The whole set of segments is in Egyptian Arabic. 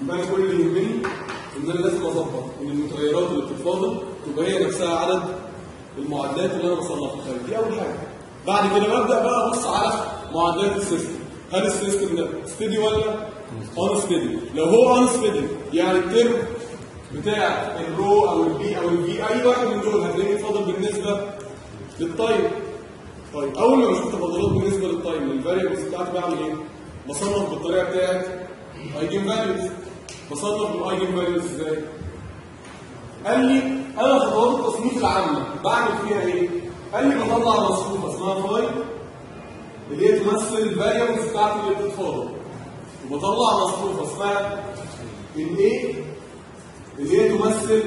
يبقى انا كل اللي يهمني ان انا لازم اظبط ان المتغيرات اللي بتتفاضل تبقى هي نفسها عدد المعادلات اللي انا بصنفها طيب دي اول حاجه بعد كده ببدا بقى ابص على معادلات السيستم هل السيستم ده ستيدي ولا ان ستيدي لو هو ان ستيدي يعني الترم بتاع الرو او البي او الفي اي واحد من دول هتلاقيه فاضل بالنسبه للتايم طيب اول ما بشوف تفاضلات بالنسبه للتايم للفاريبلز بتاعتي بعمل ايه؟ بصنف بالطريقه بتاعت ايجن فاليوز بصنف بالايجن فاليوز ازاي؟ قال لي انا خطوات التصنيف العامه بعمل فيها ايه؟ قال لي بطلع مصفوفه اسمها فاي اللي هي تمثل الفاريبلز بتاعتي اللي بتتفاضل وبطلع مصفوفه اسمها الايه اللي هي تمثل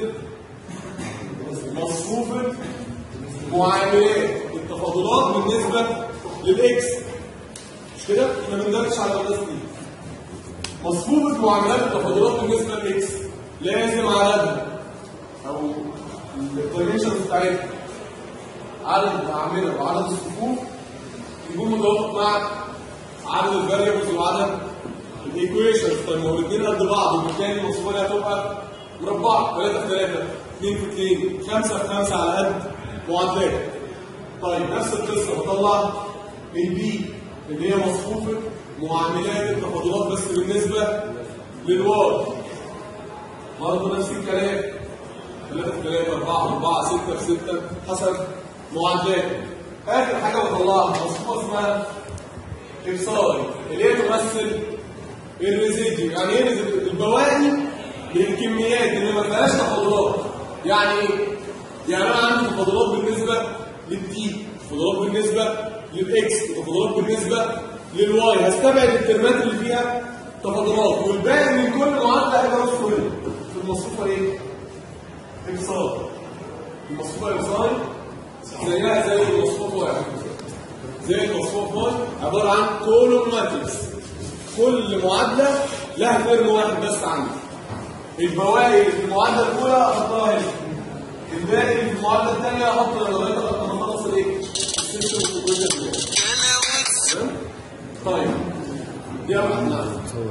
مصفوفه معاملات التفاضلات بالنسبه للاكس مش كده؟ احنا بندرس على الناس دي مصفوفه معاملات التفاضلات بالنسبه للاكس لازم عددها او الدايمنشنز بتاعتها عدد الاعمده وعدد الصفوف يكون متوافق مع عدد الفاريبلز وعدد الايكويشنز طيب ما هو الاثنين قد بعض وبالتالي المصفوفه دي هتبقى مربعه 3 في 3 2 في 2 5 في 5 على قد معادلات طيب نفس القصه بطلع البي اللي هي مصفوفه معاملات التفاضلات بس بالنسبه للواي برضه نفس الكلام 3 في 3 4 في 4 6 في 6 حسب معادلات اخر حاجه بطلعها مصفوفه اسمها افصال اللي هي تمثل الريزيديو يعني ايه ريزيديو؟ البواقي من الكميات اللي ما فيهاش تفاضلات يعني ايه؟ يعني انا عندي تفاضلات بالنسبه للتي تفاضلات بالنسبه للاكس تفاضلات بالنسبه للواي هستبعد الترمات اللي فيها تفاضلات والباقي من كل معادله هيبقى نص هنا في المصفوفه ايه؟ افصال المصفوفه افصال زيها زي المصفوفه واحد زي المصفوفه واحد عباره عن كولوم ماتريكس كل معادله لها ترم واحد بس عندي البواقي اللي في المعادله الاولى احطها هنا الباقي اللي في المعادله الثانيه احط لغايه لغايه ما اخلص الايه؟ السيستم والكويشن تمام؟ طيب دي اول حاجه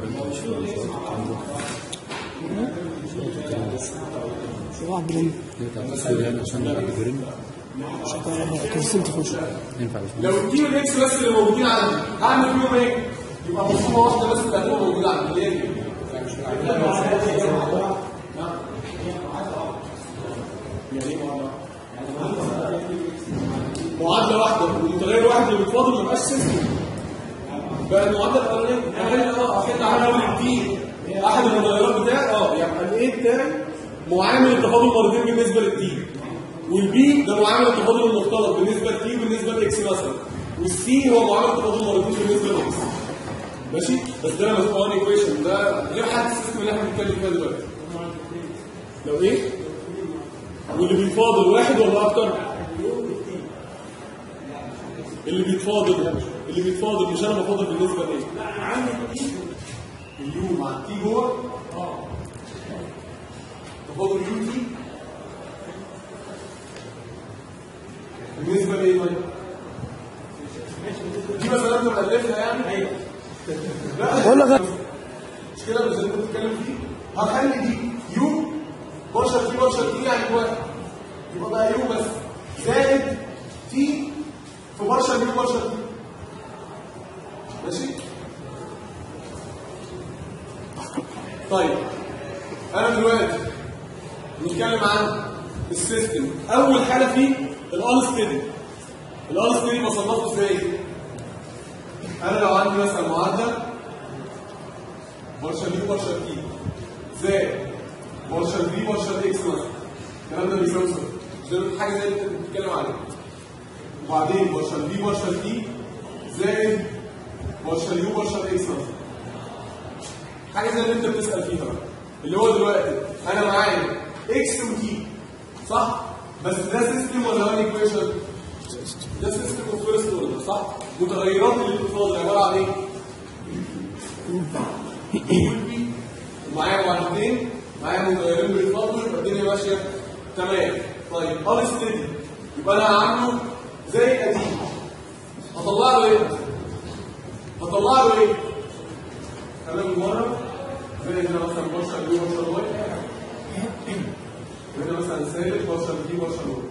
واحد بريم كنسلت تخش ينفع بس لو التي والاكس بس اللي موجودين عندي هعمل فيهم ايه؟ يبقى مصفوفه واحده بس اللي هتبقى موجوده عندي اللي هي دي. نعم. يعني ايه معادله؟ معادله واحده ومتغير واحد اللي بيتفاضل ما يبقاش سيستم بقى المعادله الاولانيه يعني اه احنا هنقول التي احد المتغيرات بتاعي اه يعني الايه بتاعي معامل التفاضل مرتين بالنسبه للتي والبي ده معامل التفاضل المختلط بالنسبه لتي وبالنسبه لاكس مثلا والسي هو معامل التفاضل مرتين بالنسبه لاكس ماشي بس ده مش وان ايكويشن ده غير حد السيستم اللي احنا بنتكلم فيها دلوقتي لو ايه واللي بيتفاضل واحد ولا اكتر اللي بيتفاضل اللي بيتفاضل مش انا بفاضل بالنسبه لايه اليو مع التي جوه تفاضل يو تي بالنسبه لايه طيب دي مثلا انت مؤلفها يعني ايوه لا بقول لك مش كده مش انت بتتكلم فيه هخلي دي يو بشر تي بشر تي يعني واحد يبقى بقى يو بس زائد تي في بشر يو بشر تي ماشي طيب انا دلوقتي نتكلم عن السيستم اول حاجه فيه الانستيدي الانستيدي بصنفه ازاي انا لو عندي مثلا معادله برشا يو برشا تي زائد برشا في برشا اكس مثلا الكلام ده بيساوي صفر مش ده حاجه زي اللي انت بتتكلم عليها وبعدين برشا في برشا تي زائد برشا يو برشا اكس مثلا حاجه زي اللي انت بتسال فيها بقى. اللي هو دلوقتي انا معايا اكس وتي صح بس ده سيستم ولا وان ايكويشن ده سيستم اوف فيرست اوردر صح متغيرات اللي بتتفاضل عباره عن ايه والبي ومعايا معادلتين معايا متغيرين بيتفاضلوا يبقى الدنيا ماشيه تمام طيب انستيدي يبقى انا هعمله زي قديم هطلع له ايه؟ هطلع له ايه؟ انا من مره زي هنا مثلا بارشل يو بارشل واي وهنا مثلا سالب بارشل دي بارشل واي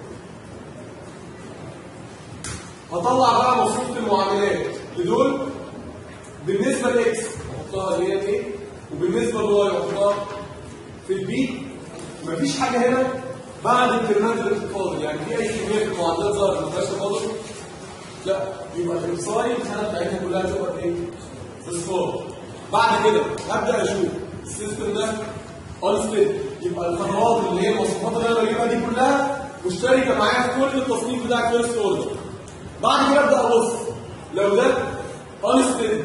هطلع بقى مصروف المعاملات لدول بالنسبه لاكس احطها اللي هي ايه وبالنسبه لواي احطها في البي مفيش حاجه هنا بعد الترمات الفاضل يعني في اي كميه في المعادلات ظهرت ما فيهاش فاضل لا يبقى الانسايد الحاله بتاعتها كلها تبقى ايه؟ اصفار بعد كده هبدا اشوف السيستم ده انستيد يبقى الخطوات اللي هي المواصفات اللي انا بجيبها دي كلها مشتركه معايا في كل التصنيف بتاع الفيرست اوردر بعد كده ابدا ابص لو ده انستيد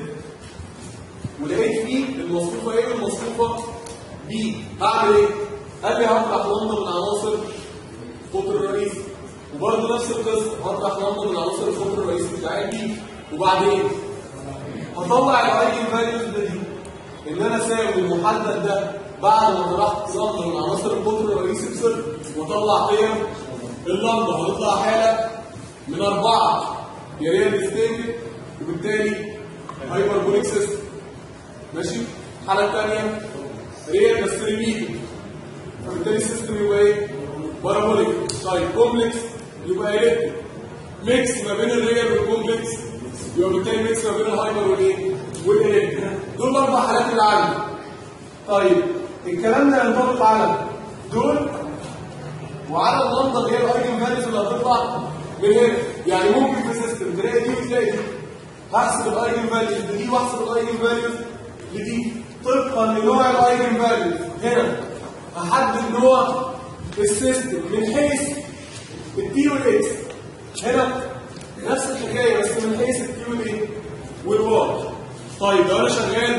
ولقيت فيه المصفوفه ايه والمصفوفه بي هعمل ايه؟ قال لي هطرح لمبه من عناصر القطر الرئيسي وبرضه نفس القصه هطرح لمبه من عناصر القطر الرئيسي بتاع بي وبعدين هطلع الاي فاليوز دي ان انا اساوي المحدد ده بعد ما طرحت لمبه من عناصر القطر الرئيسي بصفر واطلع قيم اللمبه هتطلع حاله من اربعه يا ريال ديستنج وبالتالي هايبربوليك سيستم ماشي الحاله الثانيه ريال بس ريبيتد فبالتالي السيستم يبقى ايه؟ بارابوليك طيب كومبلكس يبقى الكتريك ميكس ما بين الريال والكومبلكس يبقى بالتالي ميكس ما بين الهايبر والايه؟ والالكتريك دول الاربع حالات اللي عندي طيب الكلام ده ينطبق على دول وعلى اللمضه اللي هي الايجن فاليوز اللي هتطلع من هنا يعني ممكن في سيستم تلاقي دي وتلاقي دي هحسب الايجن فاليوز لدي واحسب الايجن فاليوز لدي طبقا لنوع الايجن فاليوز هنا احدد نوع السيستم من حيث التي والاكس هنا نفس الحكايه بس من حيث التي والايه والواي طيب لو انا شغال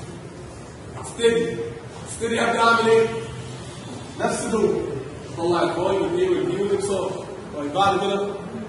ستيدي ستيدي ابدا اعمل ايه نفس دول اطلع الواي والاي والبي والاكسار طيب بعد كده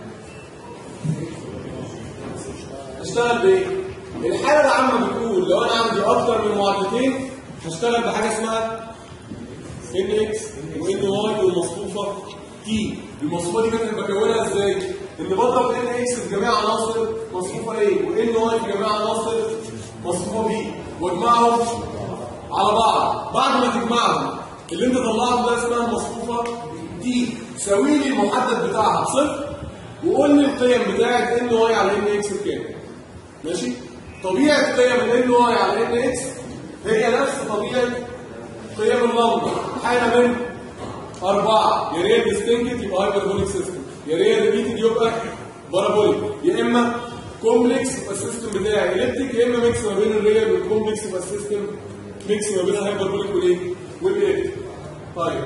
اشتغل بايه الحاله العامه بتقول لو انا عندي اكتر من معادلتين هشتغل بحاجه اسمها ان اكس وان واي والمصفوفه تي المصفوفه دي كانت بكونها ازاي؟ ان بضرب ان اكس في جميع عناصر مصفوفه ايه وان واي في جميع عناصر مصفوفه بي واجمعهم على بعض بعد ما تجمعهم اللي انت طلعته ده اسمها المصفوفه تي ساوي لي المحدد بتاعها بصفر وقول لي القيم بتاعت ان واي على ان اكس بكام ماشي طبيعه قيم الان واي على ان اكس هي نفس طبيعه قيم اللمبه حاله من أربعة يا ريال ديستنكت يبقى هايبربوليك سيستم يا ريال ريبيتد يبقى بارابوليك يا إما كومبلكس يبقى السيستم بتاعي اليبتيك يا إما ميكس ما بين الريال والكومبلكس يبقى السيستم ميكس ما بين الهايبربوليك والإيه؟ والإلكتريك طيب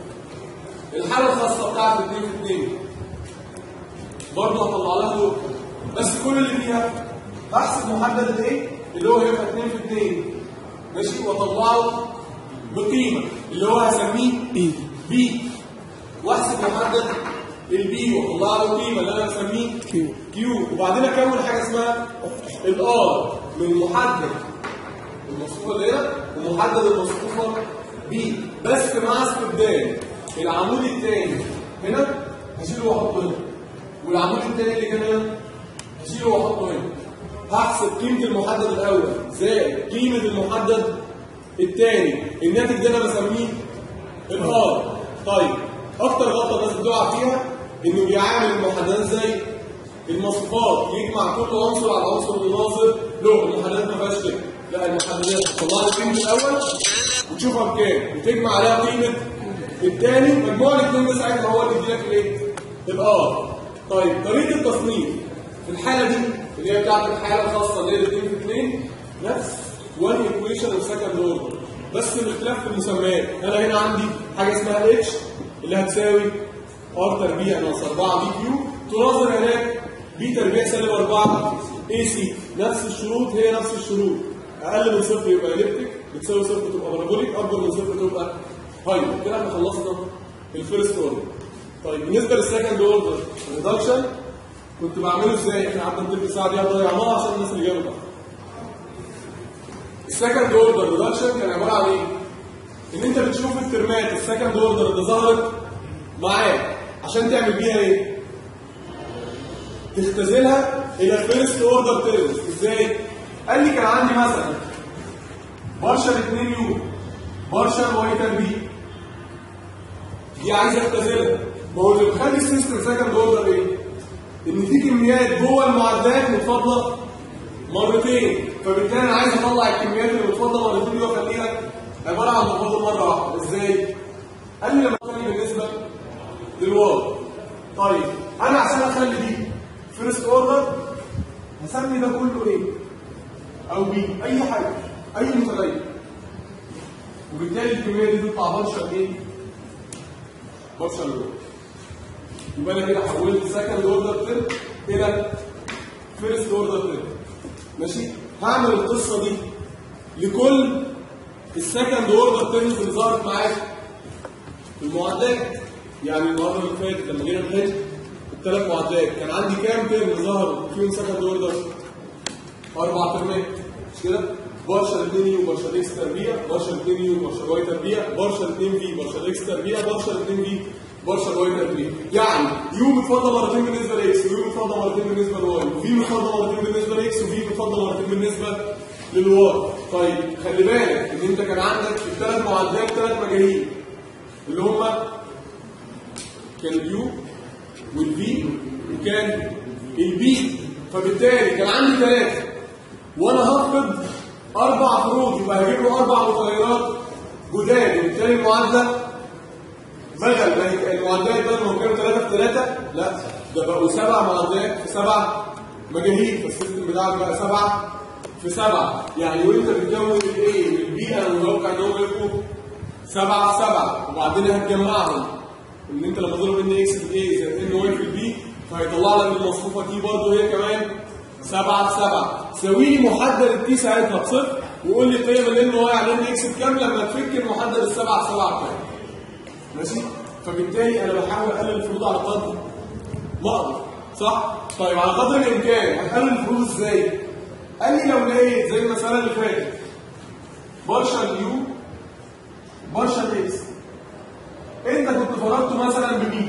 الحالة الخاصة بتاعت 2 في 2 برضه هطلع لها دول بس كل اللي فيها بحسب محدد الايه؟ اللي هو هيبقى 2 في 2 ماشي واطلعه بقيمه اللي هو هسميه بي بي واحسب محدد البي واطلع له قيمه اللي انا هسميه كيو كيو وبعدين اكون حاجه اسمها الار من محدد المصفوفه ديت ومحدد المصفوفه بي بس مع استبدال العمود الثاني هنا هشيله واحطه هنا والعمود الثاني اللي كان هنا هشيله واحطه هنا هحسب قيمه المحدد الاول زائد قيمه المحدد الثاني الناتج ده انا بسميه الار طيب اكتر غلطه الناس بتقع فيها انه بيعامل المحددات زي المصفوفات يجمع كل عنصر على عنصر مناظر له المحددات ما فيهاش كده لا المحددات تطلع لي قيمه الاول وتشوفها بكام وتجمع عليها قيمه الثاني مجموع الاثنين ده ساعتها هو اللي يديلك الايه؟ الار طيب طريقه التصنيف في الحاله دي اللي هي بتاعت الحاله الخاصه اللي هي الاثنين في اثنين نفس وان ايكويشن اوف سكند اوردر بس الاختلاف في المسميات انا هنا عندي حاجه اسمها اتش اللي هتساوي ار تربيع ناقص 4 بي كيو تناظر هناك بي تربيع سالب 4 اي سي نفس الشروط هي نفس الشروط اقل من صفر يبقى اليبتيك بتساوي صفر تبقى بارابوليك اكبر من صفر تبقى هايبر كده احنا خلصنا الفيرست اوردر طيب بالنسبه للسكند اوردر ريدكشن كنت بعمله ازاي؟ احنا قعدنا تلت ساعه دي ضيعناها عشان الناس اللي جابوا بقى السكند اوردر ريدكشن كان عباره عن ايه؟ ان انت بتشوف الترمات السكند اوردر اللي ظهرت معاك عشان تعمل بيها ايه؟ تختزلها الى فيرست اوردر تيرمز ازاي؟ قال لي كان عندي مثلا بارشل 2 يو بارشل واي تربيع دي عايز اختزلها ما هو اللي بيخلي السيستم سكند اوردر ايه؟ ان في كميات جوه المعدات متفاضله مرتين فبالتالي انا عايز اطلع الكميات اللي متفاضله مرتين دي واخليها عباره عن تفاضل مره واحده ازاي؟ قال لي لما اخلي بالنسبه للواي طيب انا عشان اخلي دي فيرست اوردر هسمي ده كله ايه؟ او بي اي حاجه اي متغير وبالتالي الكميه دي تطلع بارشل ايه؟ بارشل لود يبقى انا كده حولت سكند اوردر ترم الى فيرست اوردر ترم ماشي هعمل القصه دي لكل السكند اوردر ترمز اللي ظهرت معاك في المعدات يعني المره اللي فاتت لما جينا نحل الثلاث معدات كان عندي كام ترم ظهر فيهم سكند اوردر؟ اربع ترمات مش كده؟ بارشل 2 يو بارشل اكس تربيع بارشل 2 يو بارشل واي تربيع بارشل 2 في بارشل اكس تربيع بارشل 2 في بارشل واي تربيع يعني يو متفضل مرتين بالنسبه لاكس ويو متفضل مرتين بالنسبه لواي وفي متفضل مرتين بالنسبه لاكس وفي متفضل مرتين بالنسبه للواي طيب خلي بالك ان انت كان عندك الثلاث معدات ثلاث مجاهيل اللي هم كان اليو والفي وكان البي فبالتالي كان عندي ثلاثه وانا هفقد اربع فروض يبقى هجيب له اربع متغيرات جداد وبالتالي المعادله بدل ما هي المعدات بدل ما هو كانوا ثلاثه في ثلاثه لا ده بقوا سبع معدات في سبع مجاهيل فالسيستم بتاعك بقى سبعه في سبعه يعني وانت بتكون الايه والبي انا متوقع ان هم يبقوا سبعه في سبعه وبعدين هتجمعهم ان انت لما تضرب ان اكس في الاي زائد ان واي في البي فهيطلع لك المصفوفه دي برضه هي كمان سبعه في سبعه ساوي لي محدد التي ساعتها بصفر وقول لي قيم الان واي على ان اكس بكام لما تفك المحدد السبعه في سبعه بكام ماشي فبالتالي انا بحاول اقلل الفروض على قدر ما اقدر صح طيب على قدر الامكان هتقلل الفروض ازاي قال لي لو لقيت زي المساله اللي فاتت بارشل يو بارشل اكس انت كنت فرضته مثلا ببي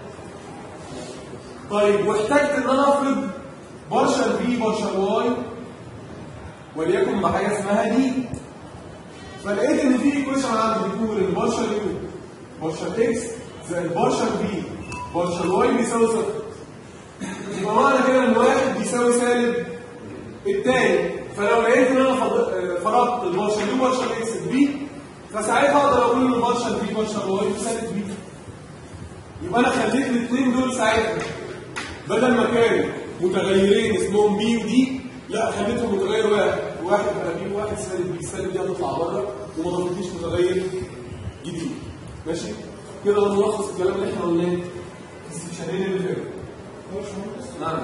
طيب واحتجت ان انا افرض بارشل بي بارشل واي وليكن بحاجه اسمها دي فلقيت ان في ايكويشن عندي بتقول ان بارشل يو بارشل اكس زائد بارشل بي بارشل واي بيساوي صفر يبقى معنى كده ان واحد بيساوي سالب الثاني فلو لقيت ان انا فض- فرضت البارشل يو بارشل اكس بي فساعتها اقدر اقول ان البارشل بي بارشل واي بيساوي بي يبقى انا خليت الاثنين دول ساعتها بدل ما كانوا متغيرين اسمهم بي ودي لا خليتهم متغير واحد واحد بقى بي وواحد سالب بي السالب دي هتطلع بره وما ضفتليش متغير جديد ماشي كده ده ملخص الكلام اللي احنا قلناه في السكشنين اللي فاتوا نعم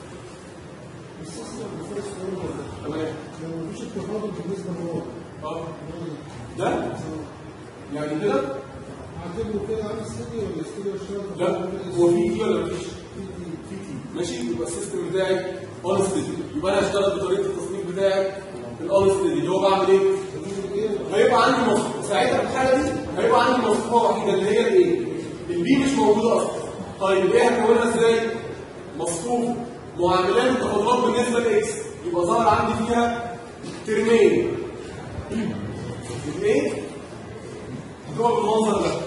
تمام مفيش التفاضل بالنسبه لهو اه ده يعني كده اعتبره كده عامل استوديو ولا استوديو اشتغل لا هو في تي ولا مفيش؟ في تي ماشي يبقى السيستم بتاعي اونستدي يبقى انا هشتغل بطريقه التصنيف بتاعي الاونستدي اللي هو بعمل ايه؟ هيبقى عندي مصفوفه ساعتها في الحاله دي هيبقى عندي مصفوفه وحيده اللي هي الايه؟ البي مش موجوده اصلا طيب ايه هكونها ازاي؟ مصفوفه معاملات التفاضلات بالنسبه لاكس يبقى ظهر عندي فيها ترمين الايه؟ هتبقى بالمنظر ده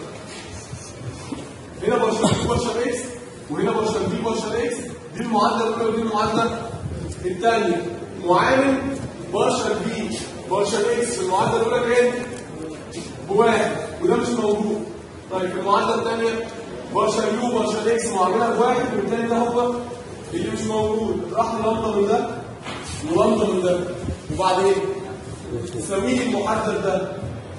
هنا برشل بي برشل اكس وهنا برشل بي برشل اكس دي المعادله الاولى ودي المعادله الثانيه معامل برشل بي برشل اكس في المعادله الاولى كان بواحد وده مش موجود طيب في المعادله الثانيه برشل يو برشل اكس معاملها بواحد والثاني ده هو اللي مش موجود راح لمضه من ده ولمضه من ده وبعدين تساوي لي المحدد ده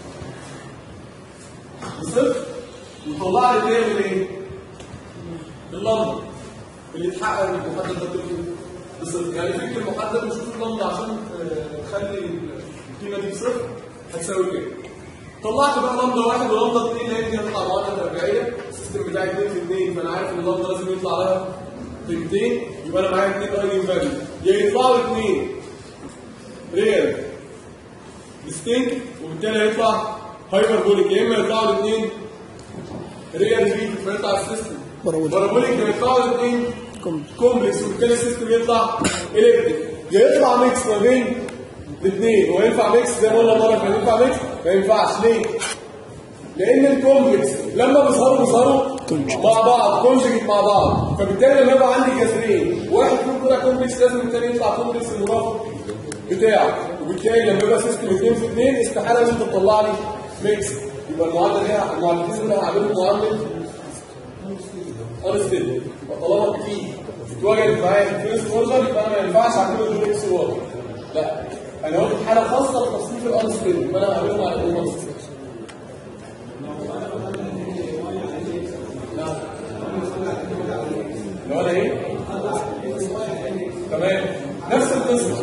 بصفر وطلع لي قيم الايه؟ اللمبه اللي اتحقق المحدد ده كله بصفر يعني فكر المحدد وشوف اللمبه عشان آه، تخلي القيمه دي بصفر هتساوي كام؟ طلعت بقى لمبه واحد ولمبه اثنين لان دي هتطلع معادله تربيعيه السيستم بتاعي 2 في 2 فانا عارف ان اللمبه لازم يطلع لها قيمتين يبقى انا معايا اثنين ايجن فاليو يا يطلعوا اثنين ريال ديستنكت وبالتالي هيطلع هايبربوليك يا اما يطلعوا الاثنين ريال ريد فيطلع السيستم بارابوليك. بارابوليك يا يطلعوا الاثنين كم كومبلكس وبالتالي السيستم يطلع الكتريك يا يطلع ميكس ما بين الاثنين هو ينفع ميكس زي ما قلنا المره اللي فاتت ينفع ميكس ما ينفعش ليه؟ لان الكومبلكس لما بيظهروا بيظهروا مع بعض كونجكت مع بعض فبالتالي لما يبقى عندي جذرين واحد فيهم طلع كومبلكس لازم الثاني يطلع كومبلكس المرافق بتاعه وبالتالي لما يبقى سيستم 2 في 2 استحاله ان انت تطلع لي ميكس يبقى المعادله دي المعادلتين اللي هعملهم معامله انستيبل وطالما في اتوجدت معايا الفيرست اوردر يبقى انا ما ينفعش اعمله دول اكس واي لا انا واخد حاله خاصه بتصنيف الانستيبل يبقى انا هعملهم على الانستيبل لو انا ايه؟ تمام نفس القصه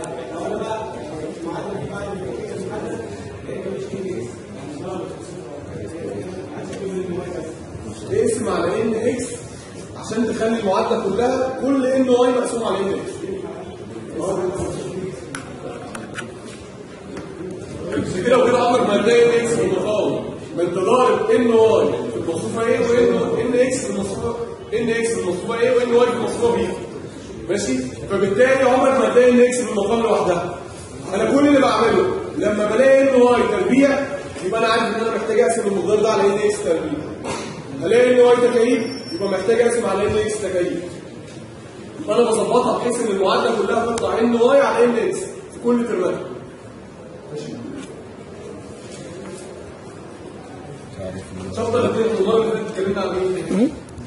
اقسم على ان اكس عشان تخلي المعادله كلها كل ان واي مقسوم على ان اكس مش كده وكده عمرك ما هتلاقي ان اكس في المقام ما انت ضارب ان واي في المصفوفه ايه وان ان اكس في المصفوفه ان اكس في المصفوفه ايه وان واي في المصفوفه بي ماشي فبالتالي عمرك ما هتلاقي ان اكس في المقام لوحدها انا كل اللي بعمله لما بلاقي ان واي تربيع يبقى انا عارف ان انا محتاج اقسم المقدار ده على ان اكس تربيع الاقي ان واي تكايف يبقى محتاج اقسم على ان اكس تكايف يبقى انا بظبطها بحيث ان المعادله كلها تطلع ان واي على ان اكس في كل ترمات شفت الاثنين المره اللي فاتت اتكلمنا عن ايه؟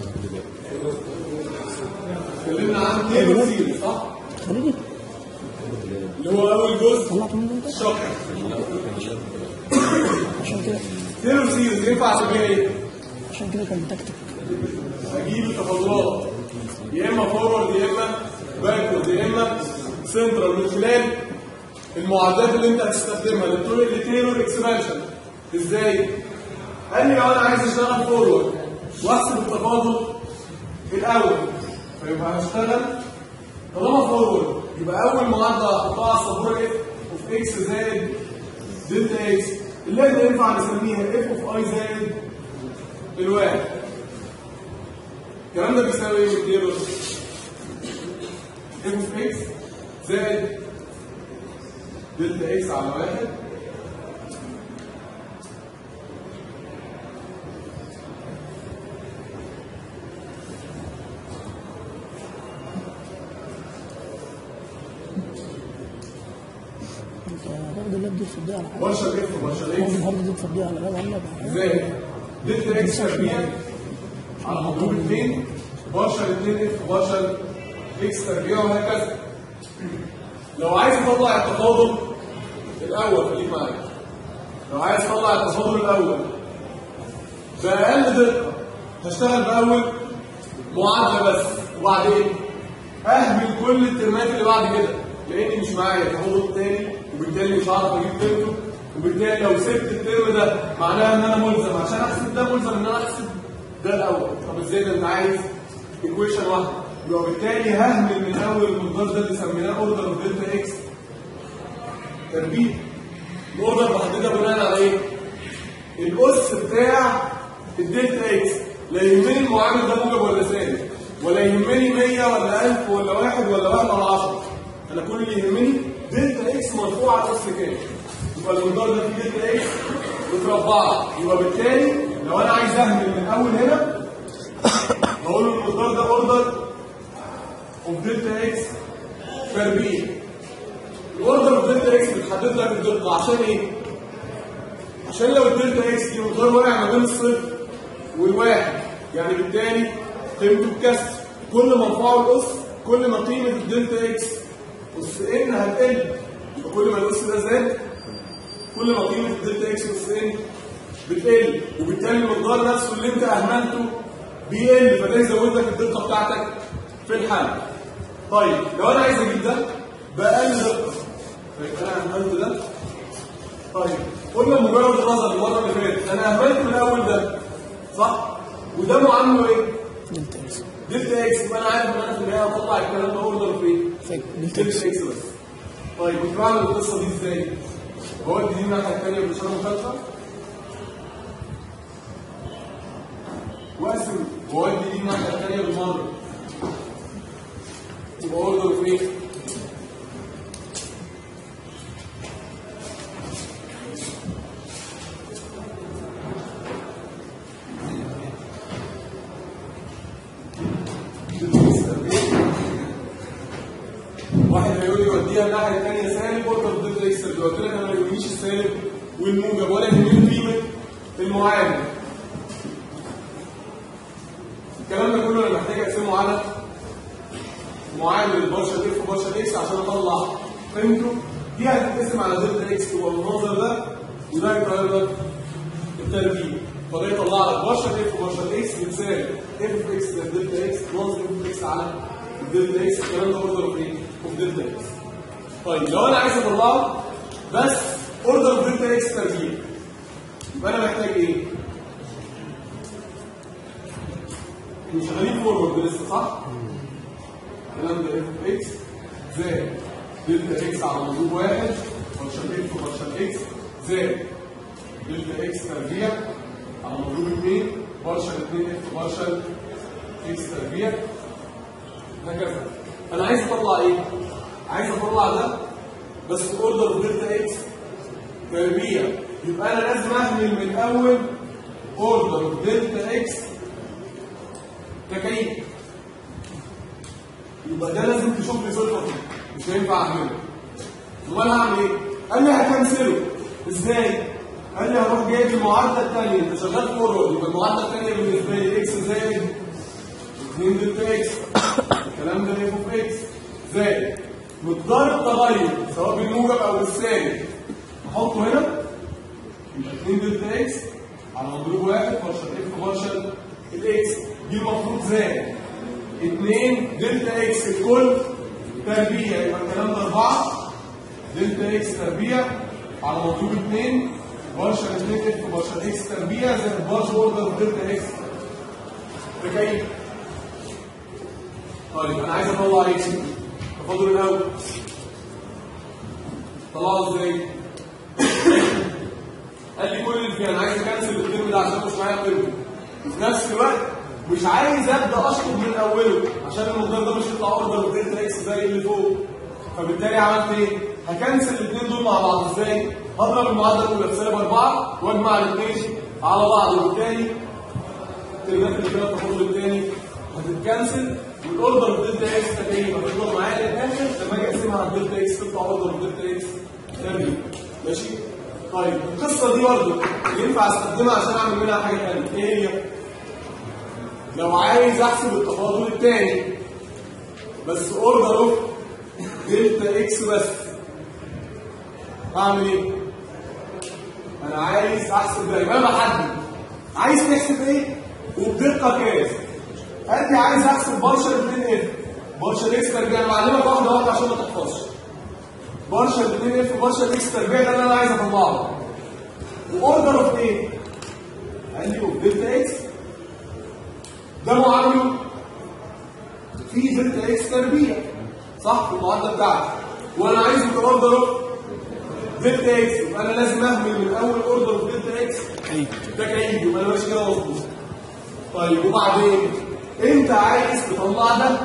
اتكلمنا عن تيبل سيريز صح؟ خليني اللي هو اول جزء طلعت من ده الشرح عشان كده تيبل سيريز ينفع اسميها ايه؟ عشان كده كان بتكتب اجيب التفاضلات يا اما فورورد يا اما باكورد يا اما سنترال من خلال المعادلات اللي انت هتستخدمها للتيلور اكسبانشن ازاي؟ قال لي لو انا عايز اشتغل فورورد واحسب التفاضل الاول فيبقى هشتغل طالما فورورد يبقى اول معادله هحطها على السبوره اف اوف اكس زائد دلتا اكس اللي احنا ينفع نسميها اف اوف اي زائد الواحد الكلام ده بيساوي ايه بالتيبل؟ اف اوف اكس زائد دلتا اكس على واحد انت هتاخد اللاب دي تفضيها على حاجه برشا اف برشا هو اكس النهارده دي تفضيها على لاب ولا بقى زائد دلتا اكس تربيع على مضروب 2 برشا 2 اف برشا اكس تربيع وهكذا لو عايز تطلع التفاضل الاول خليك معايا لو عايز تطلع التفاضل الاول باقل دقه هشتغل باول معادله بس وبعدين اهمل كل الترمات اللي بعد كده لاني مش معايا تفاضل تاني وبالتالي مش هعرف اجيب ترمه وبالتالي لو سبت الترم ده معناها ان انا ملزم عشان احسب ده ملزم ان انا احسب ده الاول طب ازاي ده انت عايز ايكويشن واحده يبقى بالتالي ههمل من اول المقدار ده اللي سميناه اوردر اوف دلتا اكس تربيع الاوردر بحددها بناء على ايه؟ الاس بتاع الدلتا اكس لا يهمني المعامل ده موجب ولا سالب ولا يهمني 100 ولا 1000 ولا 1 ولا 1 ولا 10 انا كل اللي يهمني دلتا اكس مرفوعه على اس كام يبقى المقدار ده فيه دلتا اكس متربعه يبقى بالتالي لو انا عايز اهمل من اول هنا هقول له المقدار ده اوردر اوف دلتا اكس تربيع الاوردر اوف دلتا اكس بتحدد لك الدقه عشان ايه؟ عشان لو الدلتا اكس دي مقدار واقع ما بين الصفر والواحد يعني بالتالي قيمته بكسر كل ما ارفعه الاس كل ما قيمه الدلتا اكس اس ان هتقل يبقى كل ما الاس ده زاد كل ما قيمه الدلتا اكس اس ان بتقل وبالتالي المقدار نفسه اللي انت اهملته بيقل فده يزود لك الدقه بتاعتك في الحل طيب لو انا عايز اجيب ده باقل دقه طيب انا اهملت ده طيب قلنا مجرد النظر المره اللي فاتت انا اهملت من الاول ده صح وده معامله ايه دلتا اكس دلتا اكس يبقى انا عارف ان انا في النهايه هطلع الكلام ده اوردر في ايه فاكر دلتا اكس دلتا اكس بس طيب كنت بعمل القصه دي ازاي هو دي الناحيه الثانيه باشاره مخالفه واقسم وودي دي الناحيه الثانيه بالمره تبقى اوردر في ايه هنا الناحيه الثانيه سالب اوردر دلتا اكس تربيع قلت لك انا ما يهمنيش السالب والموجب ولا يهمني قيمه المعامل الكلام ده كله انا محتاج اقسمه على معامل البارشل اف وبارشل اكس عشان اطلع قيمته دي هتتقسم على دلتا اكس هو المنظر ده وده يتغير لك التربيع فده يطلع لك بارشل اف وبارشل اكس بتساوي اف اكس دلتا اكس ناقص اف اكس على الدلتا اكس الكلام ده برضه في ايه؟ في دلتا اكس طيب لو انا عايز اطلعه بس اوردر دلتا اكس تربيع يبقى انا محتاج ايه؟ احنا شغالين فورورد لسه صح؟ الكلام ده اف اكس زائد دلتا اكس على مضروب واحد بارشل اف بارشل اكس زائد دلتا اكس تربيع على مضروب 2 بارشل 2 اف بارشل اكس تربيع هكذا انا عايز اطلع ايه؟ عايز اطلع ده بس اوردر دلتا اكس تربيع يبقى انا لازم اهمل من اول اوردر دلتا اكس تكعيب يبقى ده لازم تشوف لي صفه فيه مش هينفع اعمله امال هعمل ايه؟ قال لي هكنسله ازاي؟ قال لي هروح جايب المعادله الثانيه انت شغال فورورد يبقى المعادله الثانيه بالنسبه لي اكس زائد 2 دلتا اكس الكلام ده اف اوف اكس زائد مقدار التغير سواء بالموجب او بالسالب احطه هنا يبقى 2 دلتا اكس على مضروب واحد بارشل اف بارشل الاكس دي المفروض زائد 2 دلتا اكس الكل تربيع يبقى الكلام ده 4 دلتا اكس تربيع على مضروب 2 بارشل 2 اف بارشل اكس تربيع زائد بارشل اوردر دلتا اكس تكيف طيب انا عايز اطلع اكس تفضل الاول طلعه ازاي؟ قال لي كل اللي فيه انا عايز اكنسل الترم ده عشان مش معايا قيمه وفي نفس الوقت مش عايز ابدا اشطب من اوله عشان المقدار ده مش يطلع اوردر دلتا اكس زي اللي فوق فبالتالي عملت ايه؟ هكنسل الاثنين دول مع بعض ازاي؟ هضرب المعادله الاولى في سالب 4 واجمع الاثنين على بعض وبالتالي الترمات اللي كده التفاضل الثاني هتتكنسل والاوردر دلتا اكس تاني هتفضل معايا للاخر لما اجي اقسمها على الدلتا اكس تطلع اوردر دلتا اكس تاني ماشي؟ طيب القصه دي برضه ينفع استخدمها عشان اعمل منها حاجه ثانيه ايه هي؟ لو عايز احسب التفاضل الثاني بس اوردره دلتا اكس بس اعمل ايه؟ انا عايز احسب ده يبقى انا بحدد عايز تحسب ايه؟ وبدقه كام؟ قال لي عايز احسب بارشل 2 اف بارشل اكس تربيع انا بعلمك واحده واحده عشان ما تحفظش بارشل 2 اف بارشل اكس تربيع ده اللي انا عايز اطلعه واوردر اوف ايه؟ قال لي اوف دلتا اكس ده معامله في دلتا اكس تربيع صح في المعادله بتاعتي وانا عايز اوردر اوف دلتا اكس يبقى انا لازم اهمل من اول اوردر اوف دلتا اكس ده كايد يبقى انا ماشي كده مظبوط طيب وبعدين انت عايز تطلع ده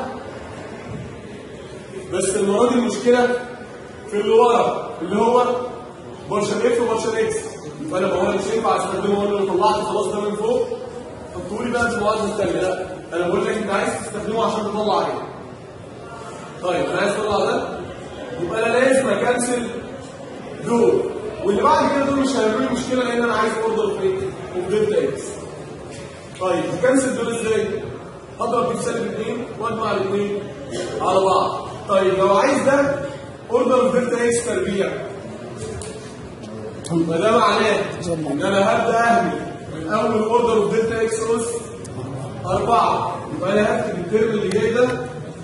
بس المره دي المشكله في اللي ورا اللي هو بارشل اف وبارشل اكس يبقى انا بقول مش ينفع استخدمه وانا اللي طلعت خلاص ده من فوق حطوا لي بقى في المعادله الثانيه لا انا بقول لك انت عايز تستخدمه عشان تطلع ايه طيب انا عايز اطلع ده يبقى انا لازم اكنسل دول واللي بعد كده دول مش هيعملوا لي مشكله لان انا عايز اوردر في في دلتا اكس طيب كنسل دول ازاي؟ هضرب دي في سالب 2 واجمع الاثنين على بعض طيب لو عايز ده اوردر دلتا اكس تربيع يبقى ده معناه ان انا هبدا اهمل من اول اوردر اوف دلتا اكس اس 4 يبقى انا هكتب الترم اللي جاي ده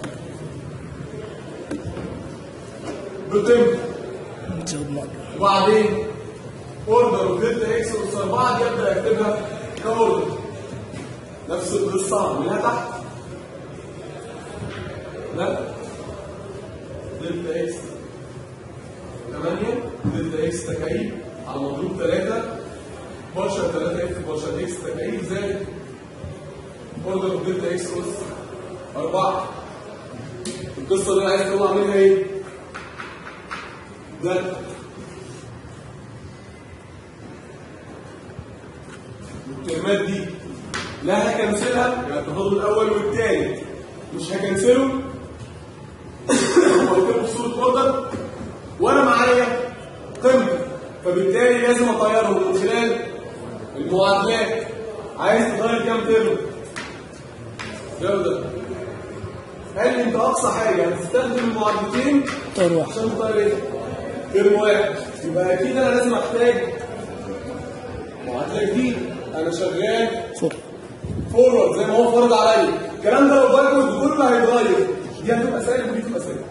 بقيمته نزود مرة وبعدين اوردر اوف دلتا اكس اس 4 دي ابدا اكتبها كاوردر نفس القصه من تحت لا دلتا اكس 8 دلتا اكس تكعيب على مضروب 3 بارشل 3 اف بارشل اكس تكعيب زائد اوردر اوف دلتا اكس اس 4 القصه دي انا عايز اطلع منها ايه؟ ده الترمات دي لا هكنسلها يبقى التفاضل الاول والثالث مش هكنسله قلت لكم في صوره اوردر وانا معايا قيمته فبالتالي لازم اطيره من خلال المعادلات عايز تغير كام ترم ده وده قال لي انت اقصى حاجه هتستخدم المعادلتين طير واحد عشان تغير ايه؟ ترم واحد يبقى اكيد انا لازم احتاج معادله جديده انا شغال فوق فورورد زي ما هو فرض عليا الكلام ده لو باكورد كله هيتغير دي هتبقى سالب ودي تبقى سالب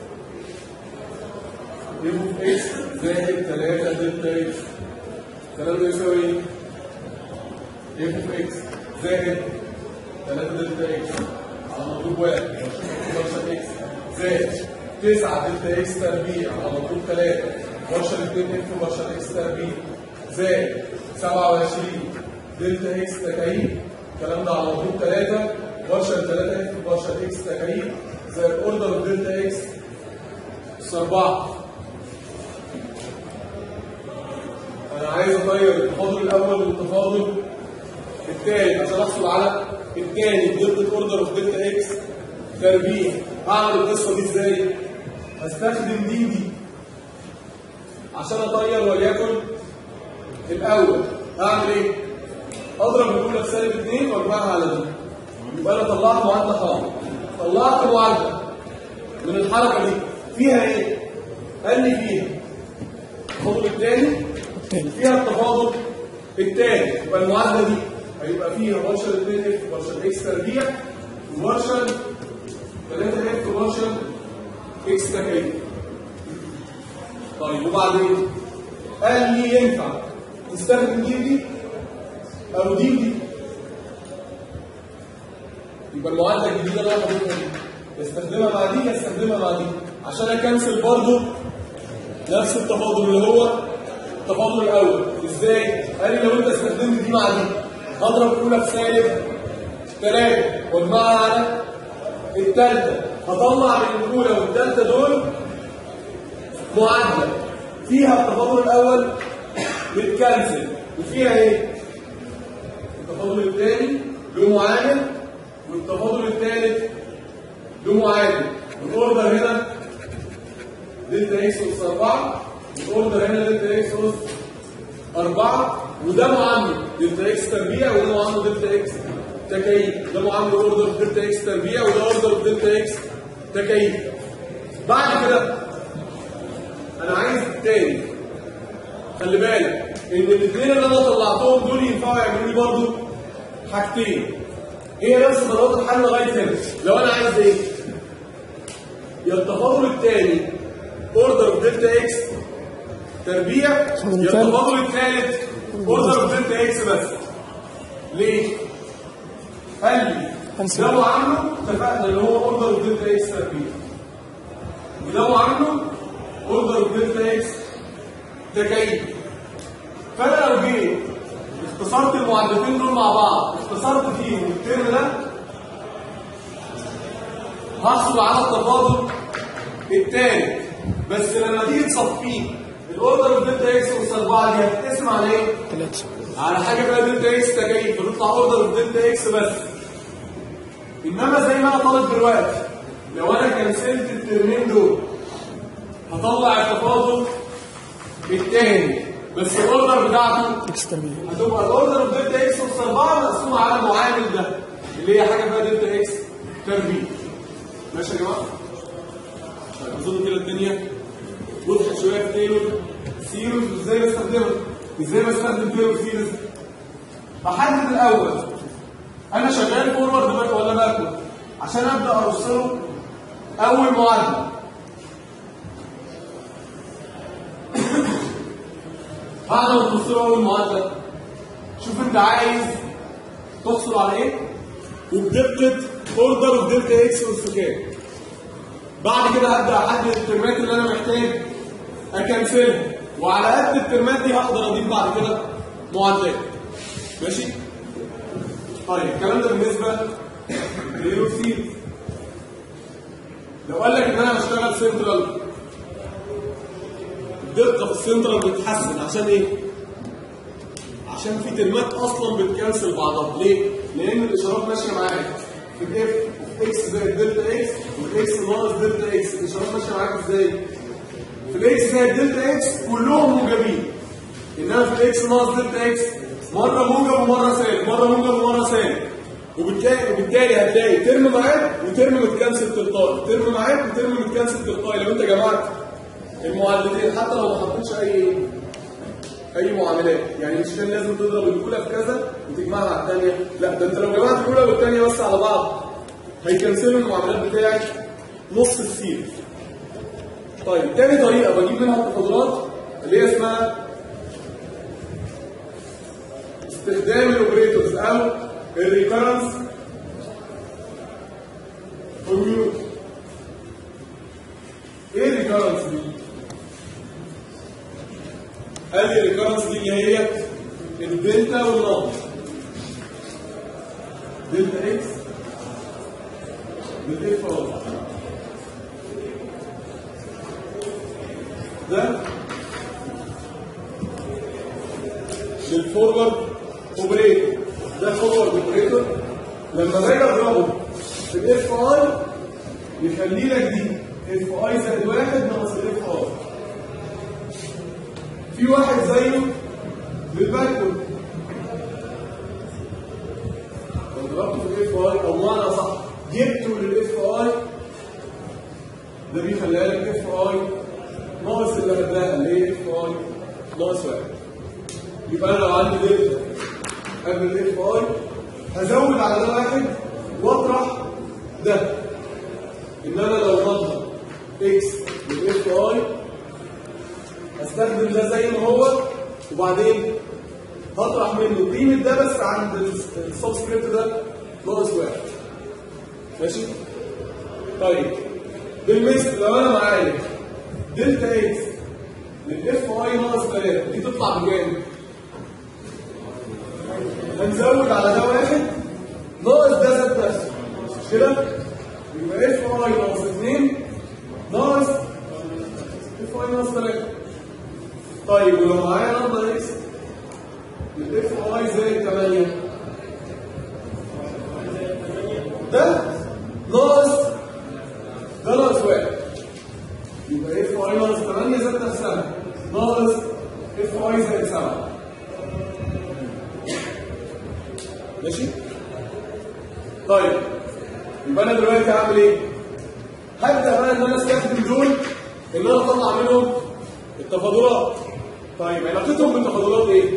يبقوا في اكس زائد 3 دلتا اكس الكلام ده يساوي ايه؟ يبقوا في اكس زائد 3 دلتا اكس على مضروب واحد فرشة اكس زائد 9 دلتا اكس تربيع على مضروب 3 فرشة 2 اف فرشة اكس تربيع زائد 27 دلتا اكس تكعيب الكلام ده على مضروب 3 فرشة 3 اف فرشة اكس تكعيب زائد اوردر دلتا اكس اس 4 انا عايز اغير التفاضل الاول والتفاضل الثاني عشان احصل على الثاني دلتا اوردر اوف دلتا اكس تربيع هعمل القصه دي ازاي؟ هستخدم دي دي عشان اطير وليكن الاول اعمل ايه؟ اضرب الاولى في سالب 2 وارجعها على دي يبقى انا طلعت معادله خالص طلعت معادله من الحركه دي فيها ايه؟ قال لي فيها التفاضل الثاني التاني فيها التفاضل الثالث يبقى المعادله دي هيبقى فيها بارشل 2 اف بارشل اكس تربيع وبارشل 3 اف بارشل اكس تكعيب طيب وبعدين قال لي ينفع تستخدم دي دي او دي دي يبقى المعادله الجديده اللي انا حاططها دي استخدمها مع دي استخدمها مع دي عشان اكنسل برضه نفس التفاضل اللي هو التفاضل الاول ازاي قال لي لو انت استخدمت دي مع دي هضرب الاولى في سالب 3 واجمعها على الثالثه هطلع من الاولى والثالثه دول معادله فيها التفاضل الاول بتكنسل وفيها ايه التفاضل الثاني له معامل والتفاضل الثالث له معامل الاوردر هنا دلتا اكس اس 4 والاوردر هنا دلتا اكس اس 4 وده معامل دلتا اكس تربيع وده معامل دلتا اكس تكعيب ده معامل اوردر دلتا اكس تربيع وده اوردر دلتا اكس تكعيب بعد كده انا عايز التاني خلي بالك ان الاثنين اللي انا طلعتهم دول ينفعوا يعملوا لي برضه حاجتين هي نفس ضربات الحل لغايه هنا لو انا عايز ايه يا التفاضل الثاني اوردر دلتا اكس تربيع يا التفاضل الثالث. التفاضل الثالث اوردر دلتا اكس بس ليه قال لي أنسى. ده معامله اتفقنا اللي هو اوردر دلتا اكس تربيع وده معامله اوردر دلتا اكس تكعيب فانا لو جيت اختصرت المعادلتين دول مع بعض اختصرت فيهم الترم ده هحصل على التفاضل الثاني بس لما تيجي تصفيه الاوردر دلتا اكس اس 4 دي هتقسم على ايه؟ ثلاثة على حاجه فيها دلتا اكس تكعيب فتطلع اوردر دلتا اكس بس انما زي ما انا طالب دلوقتي لو انا كنسلت الترمين دول هطلع التفاضل الثاني بس الاوردر بتاعته اكس تربيع هتبقى الاوردر دلتا اكس اس 4 مقسومه على المعامل ده اللي هي حاجه فيها دلتا اكس تربيع ماشي يا جماعه؟ طيب اظن كده الدنيا وضحت شويه في تيلور سيروز وازاي بستخدمها ازاي بستخدم تيلور سيروز بحدد الاول انا شغال فورورد باك ولا باكورد عشان ابدا ارص له اول معادله بعد ما ترص له اول معادله شوف انت عايز تحصل على ايه وبدقه اوردر اوف دلتا اكس اس كام بعد كده هبدا احدد الترمات اللي انا محتاج اكنسلها وعلى قد الترمات دي هقدر اضيف بعد كده معادلات ماشي طيب الكلام ده بالنسبه للوكسيد لو قال لك ان انا هشتغل سنترال الدقه في السنترال بتتحسن عشان ايه؟ عشان في ترمات اصلا بتكنسل بعضها ليه؟ لان الاشارات ماشيه معاك في الاف اكس زائد دلتا اكس والاكس ناقص دلتا اكس الاشارات ماشيه معاك ازاي؟ في الاكس زائد دلتا اكس كلهم موجبين انما في الاكس ناقص دلتا اكس مره موجب ومره سالب مره موجب ومره سالب وبالتالي وبالتالي هتلاقي ترم معاك وترم متكنسل تلقائي ترم معاك وترم متكنسل تلقائي لو انت جمعت المعادلتين حتى لو ما حطيتش اي اي معاملات يعني مش كان لازم تضرب الاولى في كذا وتجمعها على الثانيه لا ده انت لو جمعت الاولى والثانيه بس على بعض هيكنسلوا المعاملات بتاعك نص السير طيب تاني طريقه بجيب منها التفاضلات اللي هي اسمها استخدام الاوبريتورز او الريكرنس كوميوت ايه الريكرنس دي؟ قال لي الريكرنس دي اللي هي الدلتا والنقط دلتا اكس بالاف ار ده للفورورد اوبريتور ده فورورد اوبريتور لما باجي اضربه في الاف اي يخلي لك دي اف اي زائد واحد ناقص الاف ار في واحد زيه للباكورد لو ضربته في الاف اي او معنى صح جبته للاف اي ده بيخليها لك اف اي ناقص اللي قبلها اللي هي اف اي ناقص واحد يبقى انا لو عندي دلتا قبل الاف اي هزود على ده واحد واطرح ده ان انا لو مضى اكس بالاف اي هستخدم ده زي ما هو وبعدين هطرح منه قيمه ده بس عند السبسكريبت ده ناقص واحد ماشي؟ طيب بالمثل لو انا معايا دلتا اكس للاف اي ناقص 3 دي تطلع بكام؟ هنزود على ده واحد ناقص ده ذات نفسه مش كده؟ يبقى اف اي ناقص 2 ناقص اف اي ناقص 3 طيب ولو معايا نمبر اكس الاف اي زائد 8 ده ناقص ده ناقص واحد يبقى اف اي ناقص 8 ذات نفسها ناقص اف اي زائد 7 ماشي؟ طيب يبقى انا دلوقتي هعمل ايه؟ هبدا بقى ان انا استخدم دول ان انا اطلع منهم التفاضلات طيب علاقتهم بالتفاضلات ايه؟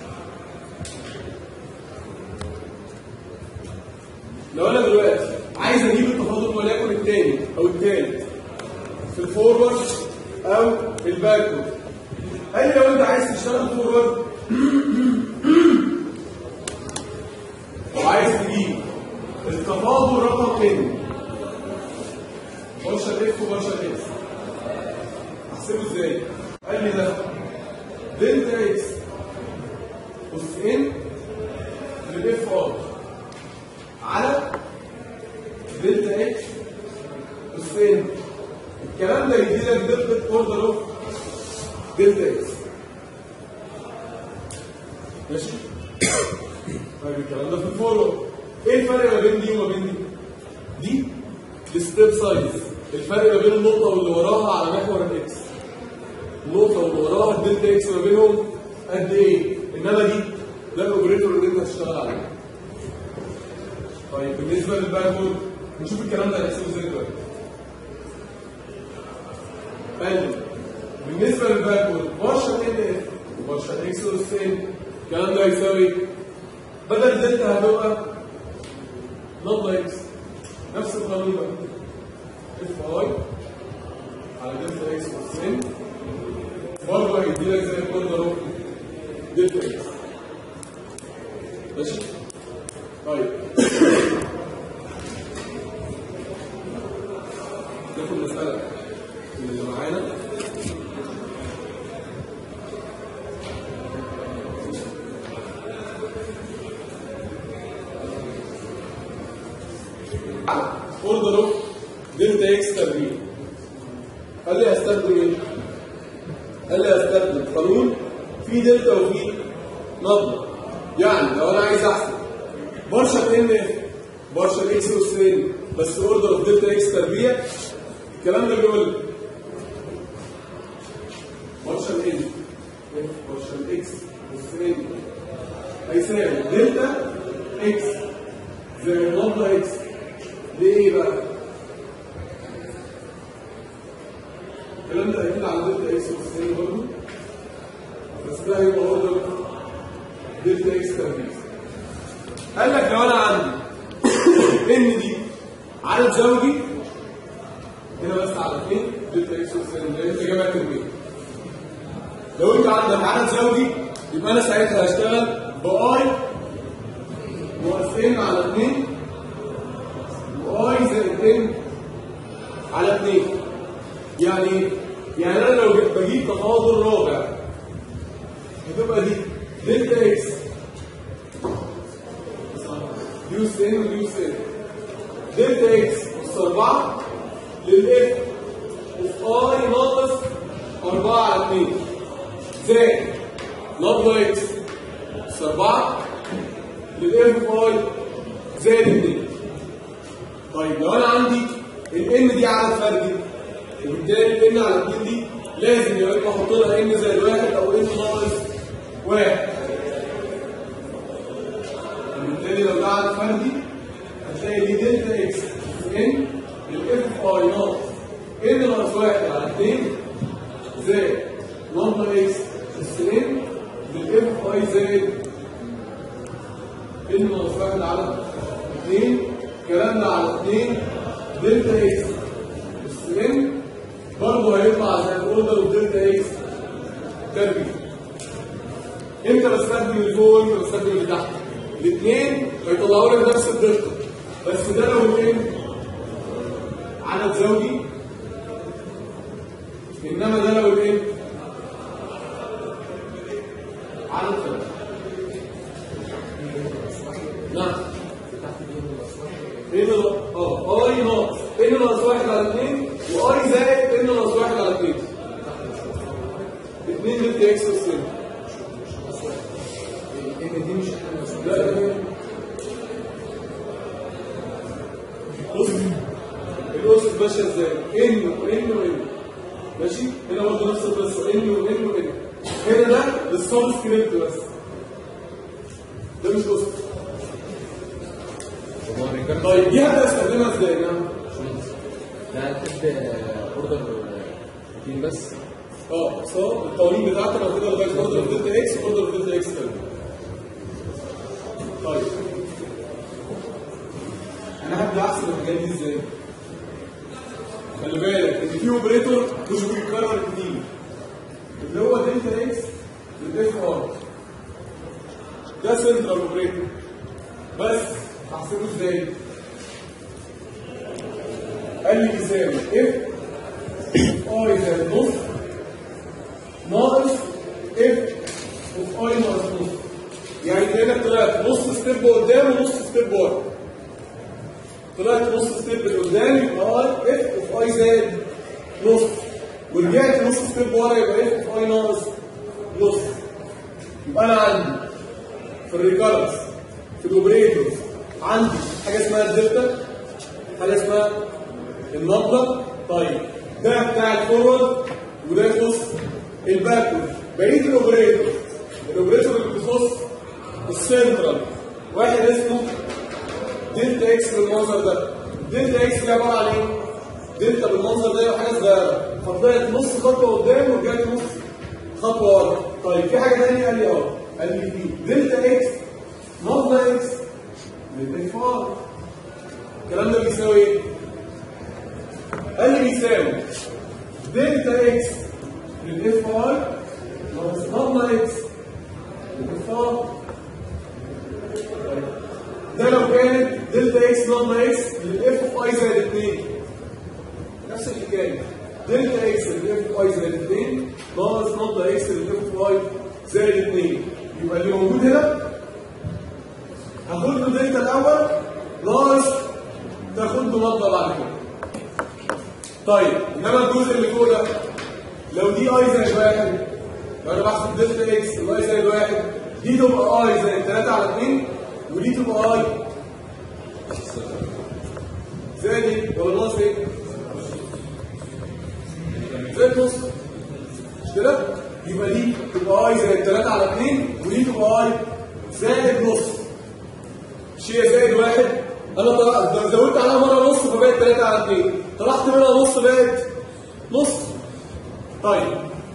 لو انا دلوقتي عايز اجيب التفاضل وليكن الثاني او الثالث في الفورورد او الباكورد قال لي لو انت عايز تشتغل فورورد وعايز تجيب التفاضل رقم ان برشا اف وبرشا اكس احسبه ازاي؟ قال لي ده دلتا اكس اس ان للاف ار على دلتا اكس اس ان الكلام ده يدي لك دقه اوردر اوف دلتا اكس ماشي؟ طيب الكلام ده في الفورورد ايه الفرق ما بين دي وما بين دي؟ دي الستيب سايز الفرق ما بين النقطه واللي وراها على محور الاكس النقطه واللي وراها الدلتا اكس ما بينهم قد ايه؟ انما دي ده الاوبريتور اللي انت هتشتغل عليه طيب بالنسبه للباكورد نشوف الكلام ده هنحسبه ازاي دلوقتي قال بالنسبه للباكورد برشا ان اف وبرشا اكس اس ان الكلام ده هيساوي بدل دلتا هتبقى نقطة اكس نفس القانون بقى اف اي على دلتا اكس اس ان برضه هيدي لك زي الكود اهو دلتا اكس ماشي طيب ناخد مسألة من اللي معانا اوردر اوف دلتا اكس تربيع قال لي هستخدم ايه؟ قال لي هستخدم قانون في دلتا وفي نظره يعني لو انا عايز احسب برشا ان اف برشا اكس اس ان بس اوردر اوف دلتا اكس تربيع الكلام ده بيقول لي بارشل ان اف بارشل اكس اس ان هيساوي دلتا اكس زائد نقطة اكس ليه بقى؟ الكلام ده اكيد على دلتا اكس اس ان برضه بس ده هيبقى اوردر دلتا اكس تركيز قال لك لو انا عندي ان دي عدد زوجي هنا بس على 2 دلتا اكس اس ان اللي انت جايبها تربيه لو انت عندك عدد زوجي يبقى انا ساعتها هشتغل باي ناقص ان على 2 واي زائد ان على 2 يعني ايه؟ يعني انا لو جيت بجيب تفاضل رابع هتبقى دي دلتا اكس دي اس ان ودي اس ان دلتا اكس اس 4 للاف اوف اي ناقص 4 على 2 زائد لابدا اكس اس 4 للاف اوف اي زائد 2 طيب لو انا عندي الان دي عدد فردي وبالتالي الان على 2 دي لازم يا اما احط لها ان زائد واحد او ان ناقص واحد وبالتالي لو ده عدد فردي هتلاقي دي دلتا اكس ان الاف اي ناقص ان ناقص واحد على 2 زائد نمبر اكس اس ان بالاف اي زائد ان ناقص واحد على 2 الكلام ده على 2 دلتا اكس اس ان برضه هيطلع زي الاوردر ودلتا اكس تربيع امتى بستخدم اللي فوق وامتى بستخدم اللي تحت الاثنين هيطلعوا لك نفس الدقه بس ده لو الاثنين عدد زوجي انما ده لو الايه عدد فردي نعم ايه ده اه اي ناقص ان ناقص واحد على اثنين واي زائد ان ناقص واحد على اثنين اثنين ضد اكس اس ان ان دي مش لا لا بص الاسس ماشيه ازاي ان وان وان ماشي هنا برضه نفس القصه ان وان وان هنا ده السب سكريبت بس ده مش اسس طيب دي هبدا استخدمها ازاي نعم لا تحب اوردر روتين بس اه صح القوانين بتاعتنا لو كده لغايه اوردر دلتا اكس اوردر دلتا اكس تاني طيب انا هبدا احسب الحاجات دي ازاي خلي بالك ان في اوبريتور مش بيتكرر كتير اللي هو دلتا اكس للاف ار ده سنترال اوبريتور بس هحسبه ازاي قال لي بيساوي اف اي زائد نص ناقص اف اوف اي ناقص نص يعني كانك طلعت نص ستيب قدام ونص ستيب ورا طلعت نص ستيب لقدام يبقى اي اف اوف اي زائد نص ورجعت نص ستيب ورا يبقى اف اوف اي ناقص نص يبقى انا عندي في الريكارنس في الاوبريتورز عندي حاجه اسمها الدلتا حاجه اسمها النبضه طيب ده بتاع الفورورد وده يخص الباكورد بقيه الاوبريتور الاوبريتور اللي بيخص السنترال واحد اسمه دلتا اكس بالمنظر ده دلتا اكس دي عباره عن ايه؟ دلتا بالمنظر ده حاجه صغيره فطلعت نص خطوه قدام ورجعت نص خطوه ورا طيب في حاجه ثانيه قال لي اه قال لي في دلتا اكس نقطه اكس دلتا فار الكلام ده بيساوي ايه؟ قال لي بيساوي دلتا اكس للاف اي ناقص نقطه اكس للاف ار ده لو كانت دلتا اكس نقطه اكس للاف اوف اي زائد 2 نفس الحكايه دلتا اكس للاف اوف اي زائد 2 ناقص نقطه اكس للاف اوف اي زائد 2 يبقى اللي موجود هنا هاخد له دلتا الاول ناقص تاخد له نقطه بعد كده طيب انما الجزء اللي فوق ده لو دي اي زائد واحد لو انا بحسب دلتا اكس الاي زائد واحد دي تبقى اي زائد 3 على 2 ودي تبقى اي زائد ولا ناقص ايه؟ زائد نص مش كده؟ زائد نص شيء زائد واحد انا طلعت زودت عليها مره نص فبقت 3 على 2 طلعت منها نص بقت نص طيب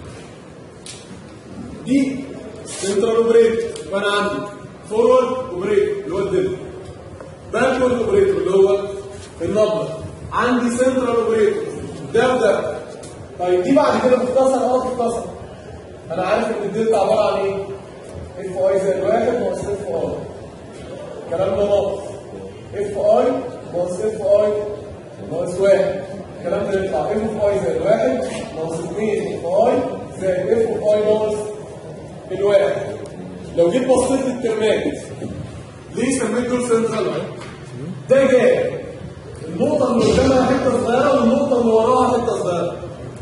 دي سنترال اوبريتور فانا عندي فورورد اوبريتور اللي هو الدل باكورد اوبريتور اللي هو النبضه عندي سنترال اوبريتور ده وده طيب دي بعد كده بتتصل اه بتتصل انا عارف ان الدلتا عباره عن ايه؟ اف اي زائد واحد ناقص اف اي الكلام ده ناقص اف اي ناقص اف اي ناقص واحد الكلام ده يطلع اف اوف اي زائد واحد ناقص اثنين اف اي زائد اف اوف اي ناقص الواحد لو جيت بصيت للترمات ليه سميت دول سنترال ده جاي النقطة اللي قدامها حتة صغيرة والنقطة اللي وراها حتة صغيرة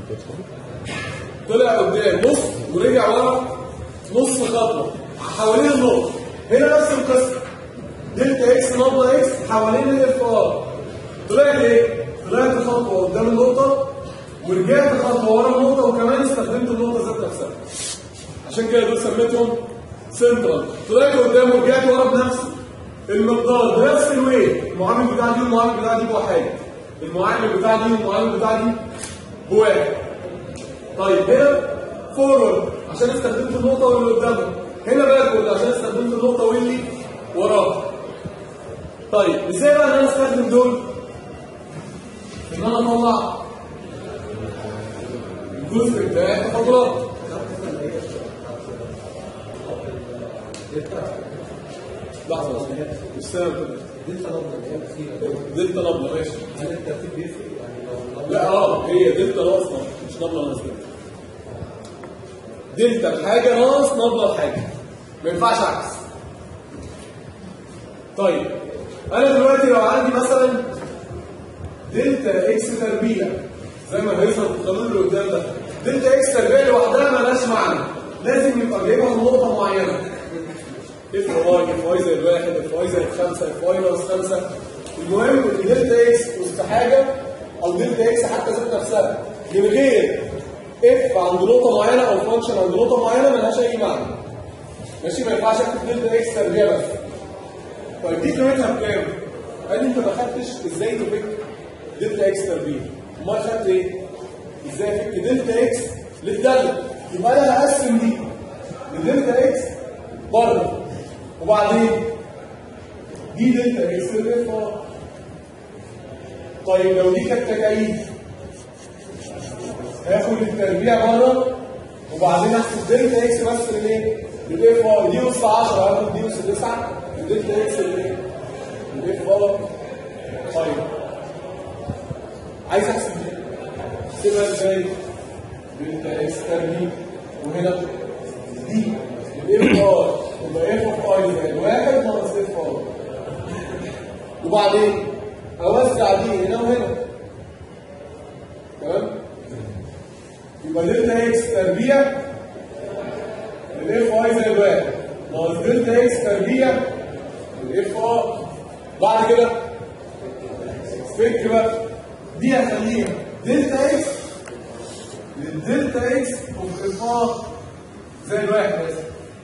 طلع قدام نص ورجع ورا نص خطوة حوالين النقطة هنا نفس القصة دلتا اكس نقطة اكس حوالين الاف ار طلعت ايه؟ طلعت خطوة قدام النقطة ورجعت خطوة ورا النقطة وكمان استخدمت النقطة ذات نفسها عشان كده دول سميتهم سنترال طلعت قدام ورجعت ورا بنفس المقدار بنفس الويت المعامل بتاع دي والمعامل بتاع دي بواحد المعامل بتاع دي والمعامل بتاع دي بواحد طيب هنا فورورد عشان استخدمت النقطة واللي قدامها هنا باكورد عشان استخدمت النقطة واللي وراها طيب ازاي بقى ان انا استخدم دول؟ ان انا اطلع الجزء بتاع التفاضلات لحظة بس مش سامع كده دلتا نبضة دلتا نبلة ماشي هل الترتيب بيفرق يعني لو لو لا اه هي دلتا ناقص نبلة مش نبلة ناقص دلتا دلتا الحاجة ناقص نبلة الحاجة ما ينفعش عكس طيب انا دلوقتي لو عندي مثلا دلتا اكس تربيع زي ما هيظهر في القانون اللي قدام ده دلتا اكس تربيع لوحدها مالهاش معنى لازم يبقى جايبها من نقطة معينة اف واي اف واي زائد واحد اف واي زائد خمسة اف واي ناقص خمسة المهم ان دلتا اكس وسط حاجة او دلتا اكس حتى ذات نفسها من غير اف عند نقطة معينة او فانكشن عند نقطة معينة ملهاش اي معنى ماشي ما ينفعش اكتب دلتا اكس تربيع بس طيب دي قيمتها بكام؟ قال لي انت ما خدتش ازاي تفك دلتا اكس تربيع امال خدت ايه؟ ازاي افك دلتا اكس للدالة يبقى انا هقسم دي لدلتا اكس بره وبعدين دي دلتا اكس للاف ار طيب لو دي كانت تكاليف هاخد التربيع بره وبعدين احسب دلتا اكس بس للايه؟ للاف ار دي اس 10 هاخد دي اس 9 دلتا اكس للايه؟ للاف ار طيب عايز احسب دي احسبها ازاي؟ دلتا اكس تربيع وهنا دي الاف ار يبقى اف اوف اي زائد واحد ناقص اف ار وبعدين اوزع دي هنا وهنا تمام يبقى دلتا اكس تربيع الاف اي زائد واحد ناقص دلتا اكس تربيع الاف ار بعد كده فك بقى دي هخليها دلتا اكس للدلتا اكس اوف اف ار زائد واحد بس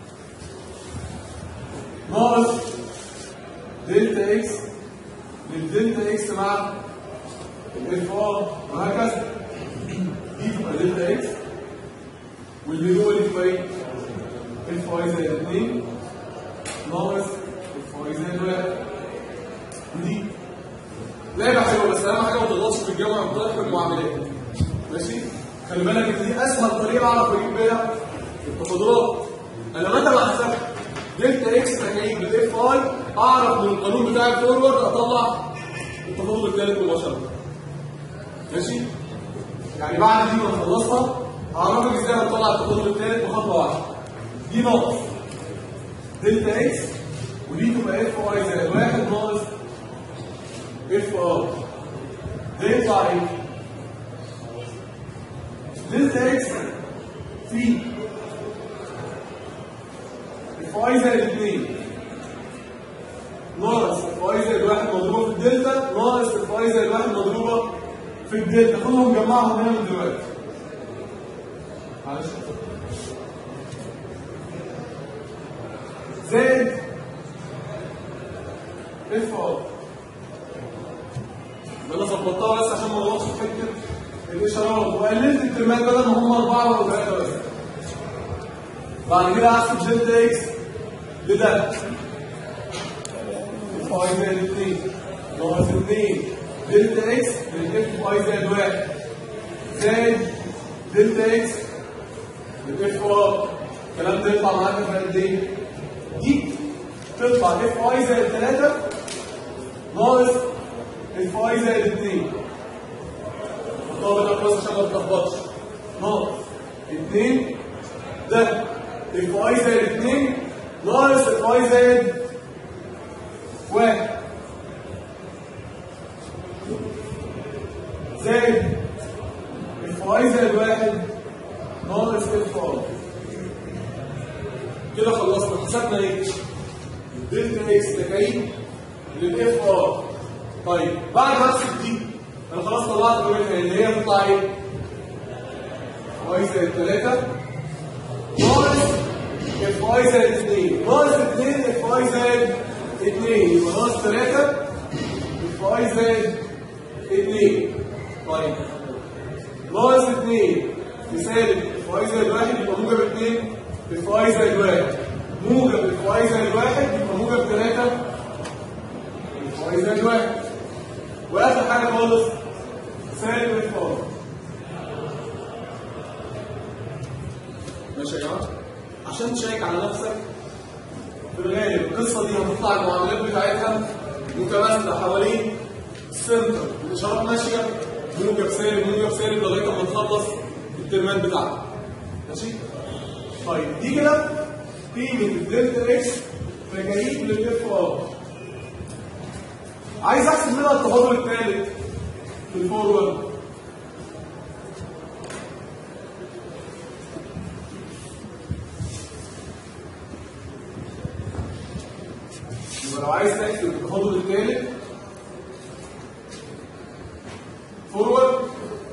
ناقص دلتا اكس للدلتا اكس مع الاف ار وهكذا دي تبقى دلتا اكس واللي جوه دي تبقى ايه؟ اف اي زائد 2 ناقص اف اي زائد 1 ودي لعبة حلوة بس أهم حاجة ما تغلطش في الجامعة بتاعتك في المعاملات ماشي؟ خلي بالك إن دي أسهل طريقة أعرف أجيب بيها التفاضلات أنا متى ما حسبت دلتا اكس تكعيب بالاف اي اعرف من القانون بتاع الفورورد اطلع التفاضل الثالث مباشره ماشي يعني بعد دي ما نخلصها هعرفك ازاي هنطلع التفاضل الثالث بخطوه واحده دي ناقص دلتا اكس ودي تبقى اف اي زائد واحد ناقص اف ار ده يطلع ايه؟ دلتا اكس في اي زائد 2 ناقص اي زائد 1 مضروبه في الدلتا ناقص اي زائد 1 مضروبه في الدلتا خدهم جمعهم هنا من دلوقتي معلش زائد اف ار انا ظبطتها بس عشان ما اغلطش في حته الاشارات وقللت الترمات بدل ما هم اربعه ولا ثلاثه بس بعد كده احسب دلتا اكس لده اف اي زائد 2 ناقص 2 دلتا اكس للاف اي زائد 1 زائد دلتا اكس للاف ار الكلام ده يطلع معاك في قد ايه؟ دي تطلع اف اي زائد 3 ناقص اف اي زائد 2 حطها بقى كويس عشان ما تتلخبطش ناقص 2 ده اف اي زائد 2 ناقص اف اي زائد 1 زائد اف اي زائد 1 ناقص اف اي كده خلصنا حسبنا ايه؟ دلتا اكس تكعيب للاف ار طيب بعد ما احسب دي انا خلاص طلعت قيمتها اللي هي تطلع ايه؟ واي زائد 3 ناقص اف واي زائد 2 ناقص 2 اف واي زائد 2 يبقى ناقص 3 اف واي زائد 2 طيب ناقص 2 بسالب اف واي زائد 1 يبقى موجب 2 اف واي زائد 1 موجب اف واي زائد 1 يبقى موجب 3 اف واي زائد 1 واخر حاجه خالص سالب اف واي ماشي يا جماعه عشان تشيك على نفسك في الغالب القصه دي هتطلع المعاملات بتاعتها متماثله حوالين السنتر الاشارات ماشيه موجب سالب موجب سالب لغايه ما نخلص الترمات بتاعتك ماشي طيب دي كده قيمه الدلتا اكس تجاهيل للاف ار عايز احسب منها التفاضل الثالث في الفورورد يبقى لو عايز تحسب التفاضل الثالث فورورد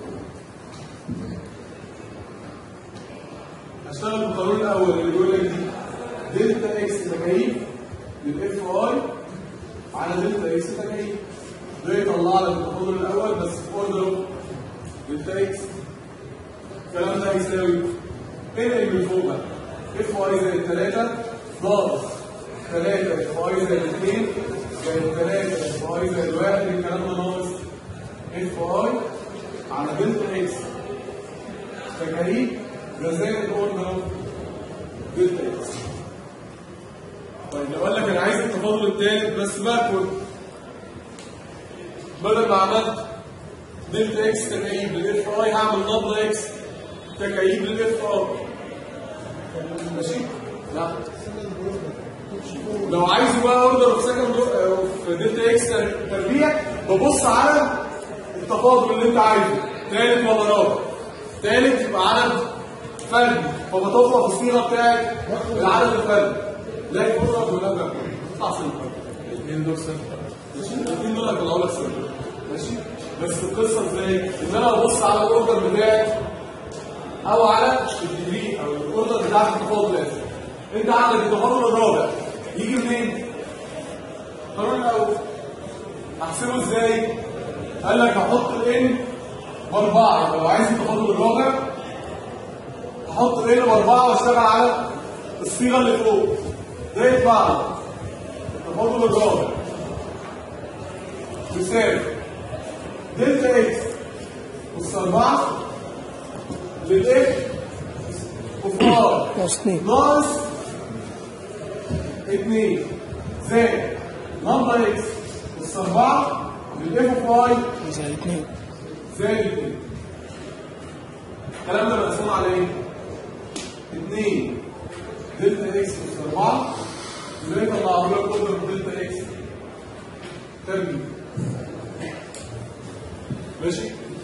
هشتغل بالقانون الاول اللي بيقول لك دي دلتا اكس تكعيب للاف اي على دلتا اكس تكعيب ده يطلع لك التفاضل الاول بس في اوردر دلتا اكس الكلام ده هيساوي انقل من فوق بقى اف اي زائد 3 ناقص 3 اف اي زائد 2 زائد 3 اف اي زائد 1 الكلام ده ناقص اف اي على دلتا اكس تكعيب ده زائد اوردر دلتا اكس طيب لو قال لك انا عايز التفاضل الثالث بس باكورد بدل ما عملت دلتا اكس تكعيب للاف اي هعمل نبض اكس تكعيب للاف ار ماشي؟ لا لو عايزه بقى اوردر اوف سكند في دلتا اكس تربيع ببص على التفاضل اللي انت عايزه ثالث ولا رابع ثالث يبقى عدد فردي فبتطلع في الصيغه بتاعت العدد الفردي لا يفرق ولا لا تطلع صفر الاثنين دول صفر ماشي الاثنين دول هيطلعوا لك صفر ماشي بس القصه ازاي؟ ان انا ابص على الاوردر بتاعي او على الديجري او الاوردر بتاع التفاضل لازم انت عندك التفاضل الرابع يجي منين؟ القانون الاول احسبه ازاي؟ قال لك هحط الان باربعه يبقى لو عايز التفاضل الرابع احط الان باربعه واشتغل على الصيغه اللي فوق ده يطلع لي التفاضل الرابع يساوي دلتا اكس اس 4 للاف اوف ار ناقص 2 ناقص 2 زائد نمبر اكس اس 4 للاف اوف واي زائد 2 زائد 2 الكلام ده مقسوم على ايه؟ 2 دلتا اكس اس 4 ازاي طلعوا لك قدر دلتا اكس تربيع ماشي؟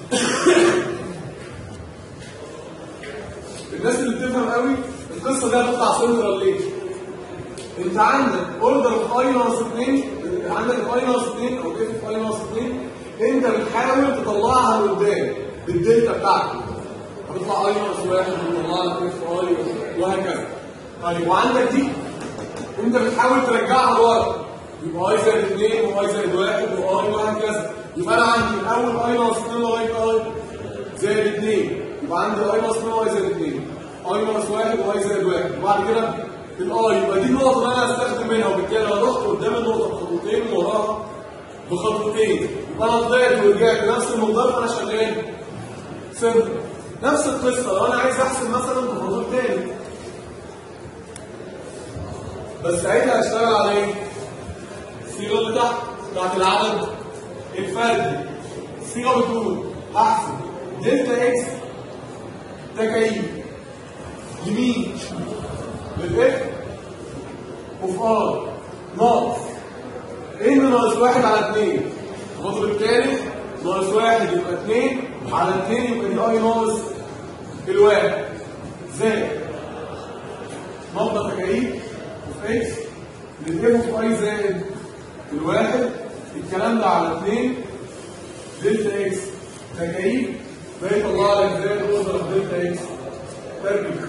الناس اللي بتفهم قوي القصه دي هتطلع سنترال ليه؟ انت عندك اوردر اي ناقص 2 عندك اي ناقص 2 او اف اي ناقص 2 انت بتحاول تطلعها لقدام بالدلتا بتاعتك هتطلع اي ناقص 1 وتطلع لك اف اي وهكذا طيب وعندك دي انت بتحاول ترجعها لورا يبقى اي زائد 2 واي زائد 1 واي وهكذا يبقى انا عندي اول اي ناقص 2 لغايه اي زائد 2 يبقى عندي اي ناقص 2 واي زائد 2 اي ناقص 1 واي زائد 1 وبعد كده الاي يبقى دي النقطه اللي انا هستخدم منها وبالتالي انا رحت قدام النقطه بخطوتين ووراها بخطوتين يبقى انا طلعت ورجعت نفس المقدار فانا شغال سمبل نفس القصه لو انا عايز احسب مثلا تفاضل تاني بس ساعتها هشتغل على ايه؟ الصيغه اللي تحت بتاعت العدد الفردي الصيغه بتقول احسب دلتا اكس تكعيب يمين للاف اوف ار ناقص ان ناقص واحد على اتنين الخطر الثالث ناقص واحد يبقى اتنين على اتنين يبقى دي اي ناقص الواحد زائد نقطة تكعيب اوف اكس للاف اوف اي زائد الواحد الكلام ده على اتنين دلتا اكس تكعيب ده يطلع لك زائد اوردر دلتا اكس تربيع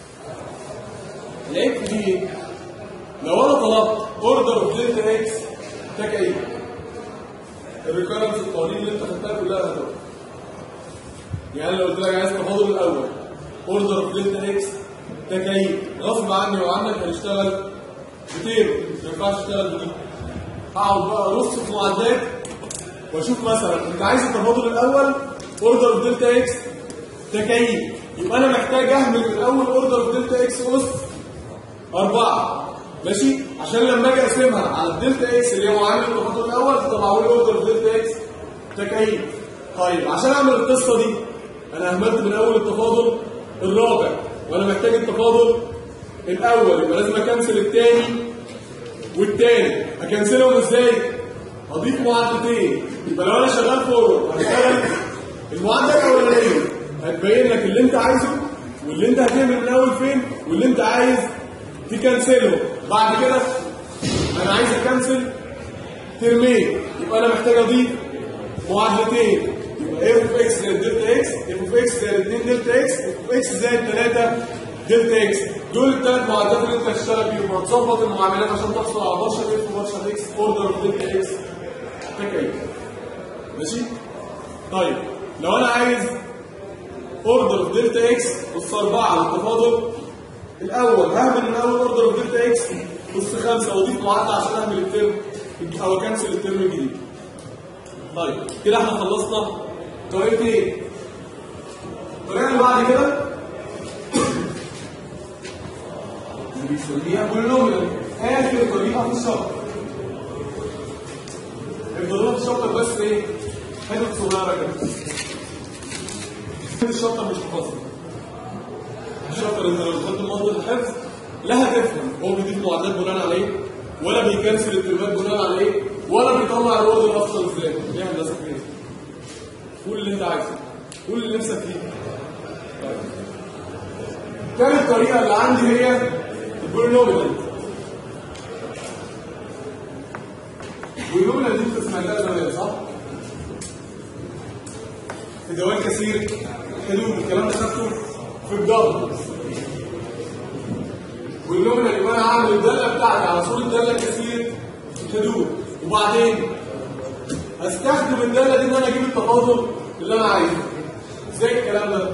لقيت دي لو انا طلبت اوردر اوف دلتا اكس تكعيب الريكارنس القوانين اللي انت خدتها كلها هتبقى يعني لو قلت لك عايز تفاضل الاول اوردر اوف دلتا اكس تكعيب غصب عني وعنك هنشتغل بتيرو ما ينفعش اشتغل بدي اقعد بقى ارص في معدات واشوف مثلا انت عايز التفاضل الاول اوردر اوف دلتا اكس تكعيب يبقى انا محتاج اهمل من الاول اوردر اوف دلتا اكس اس أربعة ماشي عشان لما اجي اقسمها على الدلتا اكس اللي هو عامل التفاضل الاول تطلعوا لي اوردر اوف دلتا اكس تكعيب طيب عشان اعمل القصه دي انا اهملت من اول التفاضل الرابع وانا محتاج التفاضل الاول يبقى لازم اكنسل الثاني والثاني اكنسلهم ازاي؟ اضيف معادلتين يبقى لو انا شغال فورورد هشتغل المعادله الاولانيه هتبين لك اللي انت عايزه واللي انت هتعمل من الاول فين واللي انت عايز تكنسله بعد كده انا عايز اكنسل ترمين يبقى انا محتاج اضيف معادلتين يبقى اف اوف اكس زائد دلتا اكس اف اوف اكس زائد 2 دلتا اكس اف اوف اكس زائد 3 دلتا اكس دول الثلاث معادلات اللي انت هتشتغل فيهم هتظبط المعاملات عشان تحصل على بارشل اف وبارشل اكس اوردر اوف دلتا اكس تكعيب ماشي طيب لو انا عايز اوردر اوف دلتا اكس اس 4 للتفاضل الاول هعمل من اول اوردر اوف دلتا اكس اس 5 واضيف معادله عشان اعمل الترم او اكنسل الترم الجديد طيب كده احنا خلصنا طريقتين الطريقه اللي بعد كده اللي بيسميها بولينوميال اخر طريقه في الشرط الضرورة في الشرط بس ايه حته صغيره كده الشرطه مش حفظها الشرطه انت لو دخلت موضوع الحفظ لا هتفهم هو بيضيف معادلات بناء على ايه ولا بيكنسل الترمات بناء على ايه ولا بيطلع الوزن الافضل ازاي دي هندسه كده قول اللي انت عايزه قول اللي نفسك فيه طيب تالت طريقه اللي عندي هي البولينوميال البولينوميال دي انت سمعتها زمان صح؟ في دوام كثير حدود الكلام ده خدته في الجبر والنومينال يبقى انا هعمل الداله بتاعتي على صوره داله كثير حدود وبعدين استخدم الداله دي ان انا اجيب التفاضل اللي انا عايزه ازاي الكلام ده؟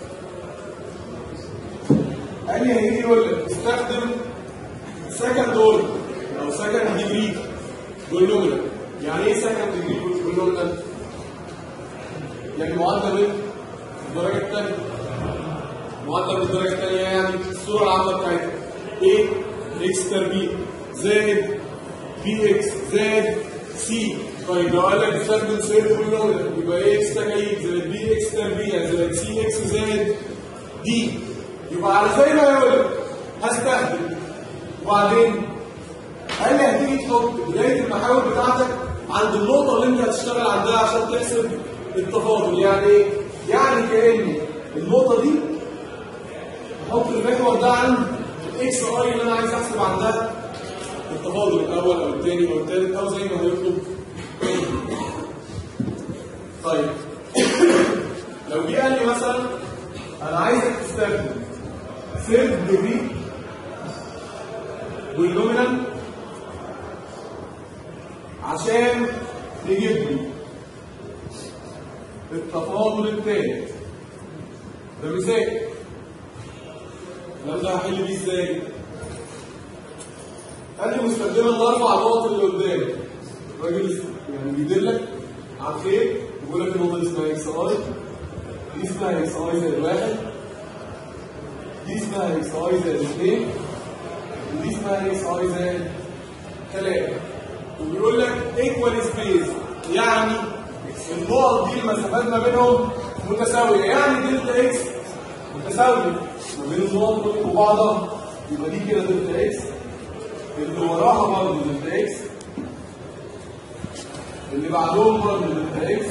قال لي هيجي يقول لك استخدم سكند اوردر او سكند ديجري بولينومينال يعني ايه سكند ديجري بولينومينال؟ يعني معدل من الدرجه الثانيه معدل من الدرجه الثانيه يعني الصوره العامه بتاعتها ايه اكس تربيع زائد بي اكس زائد سي طيب لو قال لك استخدم سير بولينوميال يبقى ايه اكس تكعيب زائد بي اكس تربيع زائد سي اكس زائد دي يبقى على زي ما يقول لك هستخدم وبعدين قال لي هتيجي تحط بدايه المحاور بتاعتك عند النقطه اللي انت هتشتغل عندها عشان تحسب التفاضل يعني ايه؟ يعني كأن النقطة دي احط المحور ده عند الاكس اي اللي انا عايز احسب عندها التفاضل الاول او الثاني او الثالث او زي ما هيطلب طيب لو جه قال لي مثلا انا عايزك تستخدم ثيرد ديجري والنومينال عشان نجيب له التفاضل الثالث ده مثال الكلام ده هحل بيه ازاي؟ قال لي مستخدما الاربع نقط اللي قدام الراجل يعني بيدلك على الخير يقول لك النقطه دي اسمها اكس اي دي اسمها اكس اي زائد واحد دي اسمها اكس اي زائد اثنين ودي اسمها اكس اي زائد ثلاثه وبيقول لك ايكوال سبيس يعني النقط دي المسافات ما بينهم متساويه يعني دلتا اكس متساويه ما بين النقط دول وبعضها يبقى دي كده دلتا اكس اللي وراها برضه دلتا اكس اللي بعدهم برضه دلتا اكس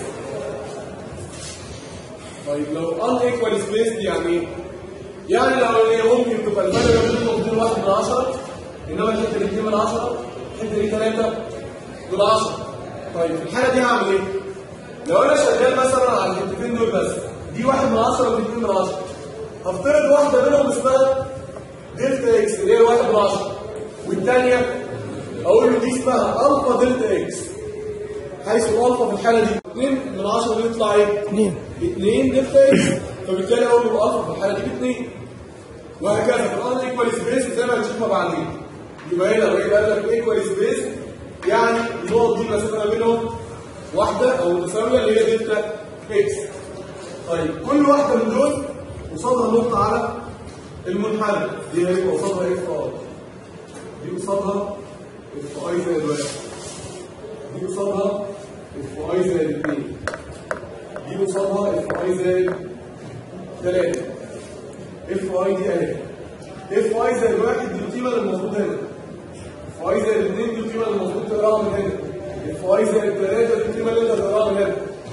طيب لو ان ايكوال سبيس دي يعني ايه؟ يعني لو هي ممكن تبقى الفاليو بين نقطتين 1 من 10 انما الحته دي 2 من 10 الحته دي 3 من 10 طيب في الحاله دي هعمل ايه؟ لو انا شغال مثلا على الحتتين دول بس دي 1 من 10 ودي 2 من 10 هفترض واحده منهم اسمها دلتا اكس اللي هي 1 من 10 والثانيه اقول له دي اسمها الفا دلتا اكس حيث الالفا في الحاله دي 2 من 10 دي يطلع ايه؟ اثنين 2 دلتا اكس فبالتالي اقول له الالفا في الحاله دي ب 2 وهكذا في الان ايكوال سبيس زي ما هنشوفها بعدين يبقى هنا لو قال لك ايكوال سبيس يعني النقط دي المسافه ما بينهم واحده او متساويه اللي هي دلتا اكس طيب كل واحده من دول قصادها نقطه على المنحنى دي هيبقى قصادها اف اي دي قصادها اف اي زائد واحد دي قصادها اف اي زائد اثنين دي قصادها اف اي زائد ثلاثة اف اي دي اهي اف اي زائد واحد دي القيمة اللي المفروض هنا اف اي زائد اثنين دي القيمة اللي المفروض تقراها من هنا اف اي زائد ثلاثة دي القيمة اللي انت تقراها من هنا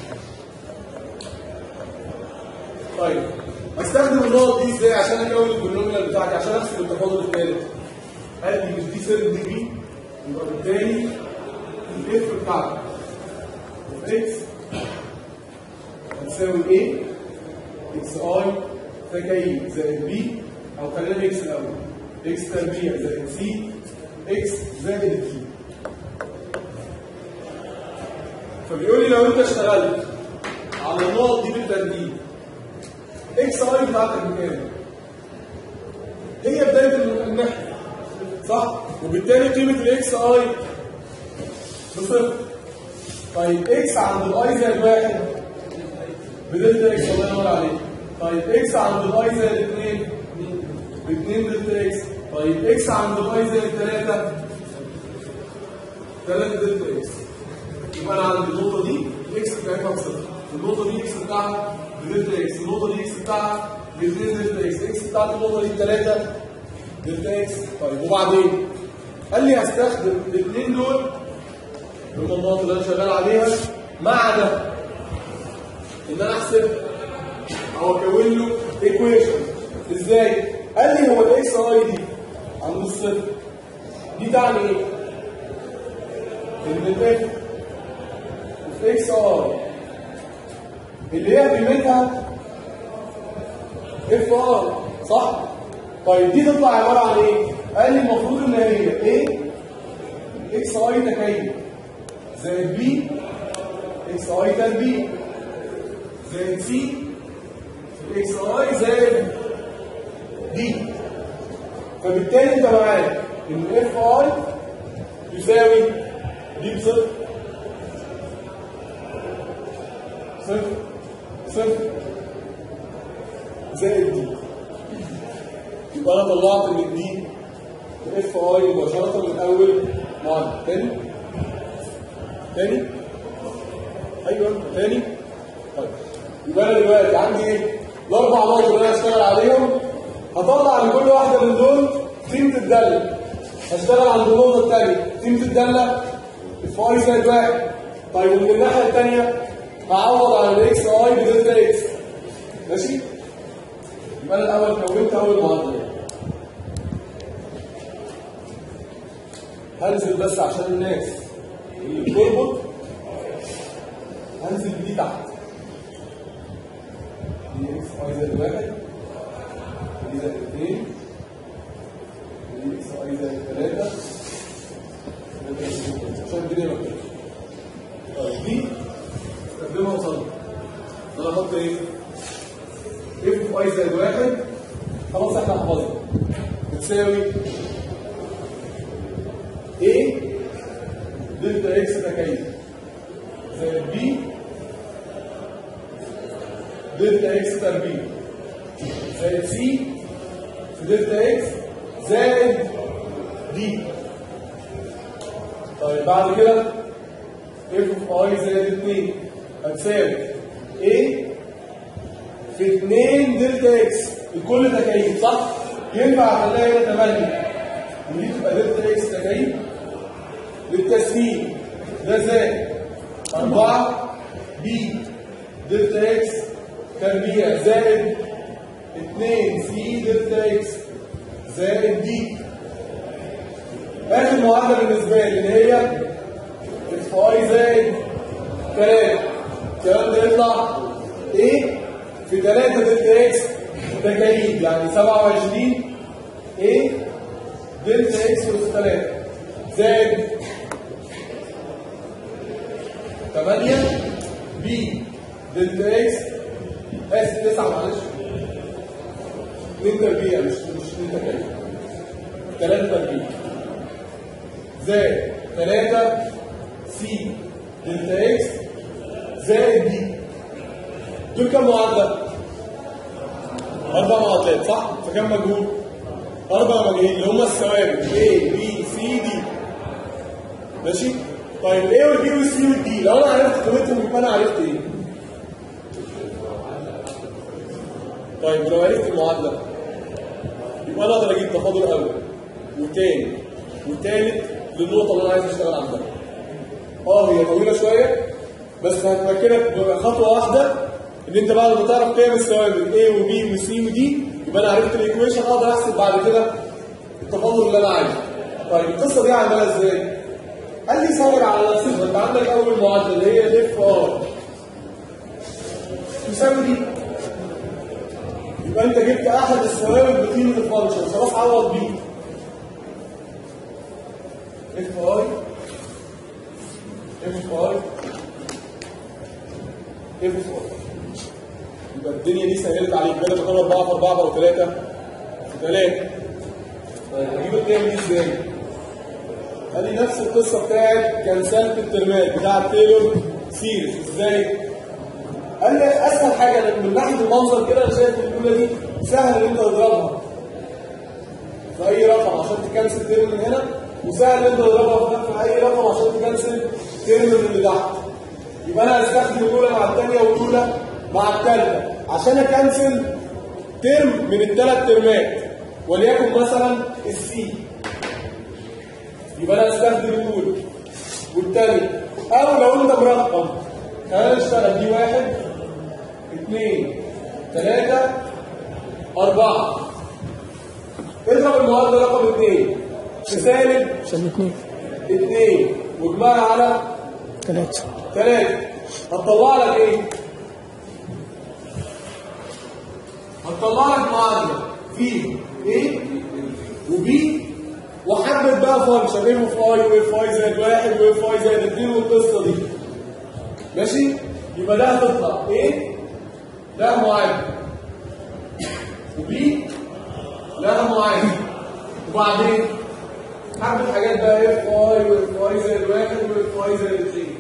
طيب استخدم النقط دي ازاي عشان اكون البولينوميال بتاعتي عشان احسب التفاضل الثالث قال لي مش دي سيرف ديجري يبقى بالتالي الاف بتاعتك اف اكس هتساوي ايه اكس اي تكعيب زائد بي او خلينا اكس الاول اكس تربيع زائد سي اكس زائد الكي فبيقول لي لو انت اشتغلت على النقط دي بالترتيب اكس اي بتاعتك بكام؟ هي بدايه الناحيه صح؟ وبالتالي قيمه الاكس اي بصفر طيب اكس عند الاي زائد واحد بدلتا اكس الله ينور عليك طيب اكس عند الاي زائد 2 ب 2 دلتا اكس طيب اكس عند الاي زائد 3 3 دلتا اكس يبقى انا عند النقطه دي اكس بتاعتها بصفر النقطه دي اكس بتاعها بدلتا اكس النقطه دي اكس بتاعها ب 2 دلتا اكس اكس بتاعت النقطه دي 3 دلتا اكس طيب وبعدين قال لي هستخدم الاثنين دول هم النقط اللي انا شغال عليها مع ده ان انا احسب او اكون له ايكويشن ازاي؟ قال لي هو الاكس اي دي عند الصفر دي تعني ايه؟ ان الاف في اكس اي اللي هي قيمتها اف ار صح؟ طيب دي تطلع عباره عن ايه؟ قال لي المفروض ان هي ايه؟ اكس اي تكيف زائد بي اكس اي تربيع زائد سي اكس اي زائد دي فبالتالي انت معاك ان اف اي يساوي دي بصفر صفر صفر زائد دي يبقى انا طلعت من دي اف اي مباشره من اول معادله تاني تاني ايوه تاني طيب يبقى انا دلوقتي عندي ايه الاربع نقط اللي انا هشتغل عليهم هطلع عن كل واحده من دول قيمه الداله هشتغل عند النقطه الثانيه قيمه الداله اف اي زائد واحد طيب ومن الناحيه الثانيه هعوض عن الاكس اي بدلتا اكس ماشي يبقى انا الاول كونت اول معادله هنزل بس عشان الناس اللي بتربط هنزل دي تحت دي اكس اي زائد واحد دي زائد اثنين دي اكس اي زائد ثلاثة عشان الدنيا ما تبقاش طيب دي استخدمها وصلنا انا احط ايه؟ اف اي زائد واحد خلاص احنا حفظنا بتساوي A دلتا اكس تكيف زائد B دلتا اكس تربيع زائد C في دلتا اكس زائد D طيب بعد كده اف اوف اي زائد 2 هتساوي A في 2 دلتا اكس الكل تكيف صح؟ ينفع اخليها هنا 8 ودي تبقى دلتا اكس تكيف للتسهيل ده زائد 4 بي دلتا اكس تربيع زائد 2 سي دلتا اكس زائد دي اخر معادله بالنسبه لي اللي هي اف اي زائد 3 الكلام ده يطلع ايه في 3 دلتا اكس تكاليف يعني 27 ايه دلتا اكس اس 3 زائد 8 بي دلتا اكس اسف 9 معلش 2 تربيع مش مش 2 تكاليف 3 تربيع زائد 3 سي دلتا اكس زائد دي دول كام معادله؟ اربع معادلات صح؟ فكم مجهول؟ اربع مجاهيل اللي هم الثوابت A B C D ماشي؟ طيب الاي والبي والسي والدي لو انا عرفت قيمتهم يبقى انا عرفت ايه؟ طيب لو عرفت المعادله يبقى انا اقدر اجيب تفاضل اول وتاني وتالت للنقطه اللي انا عايز اشتغل عندها. اه هي طويله شويه بس هتمكنك بخطوه واحده ان انت بعد ما تعرف قيم الثوابت A وB وC ودي يبقى انا عرفت الايكويشن اقدر احسب بعد كده التفاضل اللي انا عايزه. طيب القصه دي عملها ازاي؟ قال لي صور على نفسك انت عندك اول معادله اللي هي الاف ار تساوي دي يبقى انت جبت احد الثوابت بقيمه الفانكشن خلاص عوض بيه اف اي اف اي اف اي يبقى الدنيا دي سهلت عليك بدل ما كانوا 4 في 4 بقوا 3 في 3 طيب هجيب القيم دي ازاي؟ قال لي نفس القصه بتاعت كنسلت الترمات بتاعت تايلور سيريز ازاي؟ قال لي اسهل حاجه من ناحيه المنظر كده انا شايف الجمله دي سهل ان انت تضربها في اي رقم عشان تكنسل ترم من هنا وسهل ان انت تضربها في اي رقم عشان تكنسل ترم من اللي تحت يبقى انا هستخدم الاولى مع الثانيه والاولى مع الثالثه عشان اكنسل ترم من الثلاث ترمات وليكن مثلا السي يبقى انا استخدم الاولى والثانيه او لو انت مرقم خلينا نشتغل دي واحد اثنين ثلاثة أربعة اضرب المعادلة رقم اثنين في سالب عشان اثنين اثنين واجمعها على ثلاثة ثلاثة هتطلع لك ايه؟ هتطلع لك معادلة في A وB وحدد بقى فانكشن ايه في اي واف اي زائد واحد واف اي زائد اثنين والقصة دي ماشي؟ يبقى ده هتطلع ايه؟ ده معادلة وبي لها معادلة وبعدين حبة حاجات بقى اف اي واف اي زائد واحد واف اي زائد اثنين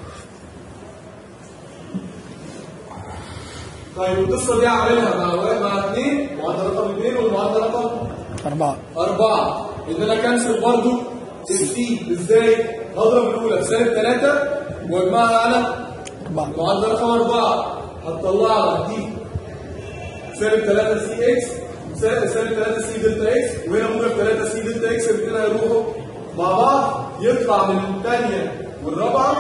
طيب القصه دي عاملها مع واحد مع اثنين معادله رقم اثنين والمعادله رقم أربعة اربعه ان انا كنسل برضو السي ازاي؟ هضرب الاولى بسالب ثلاثه واجمعها على أربعة المعادله رقم اربعه هتطلع لك دي سالب 3 سي اكس سالب 3 سي دلتا اكس وهنا موجب 3 سي دلتا اكس الاثنين هيروحوا مع بعض يطلع من الثانيه والرابعه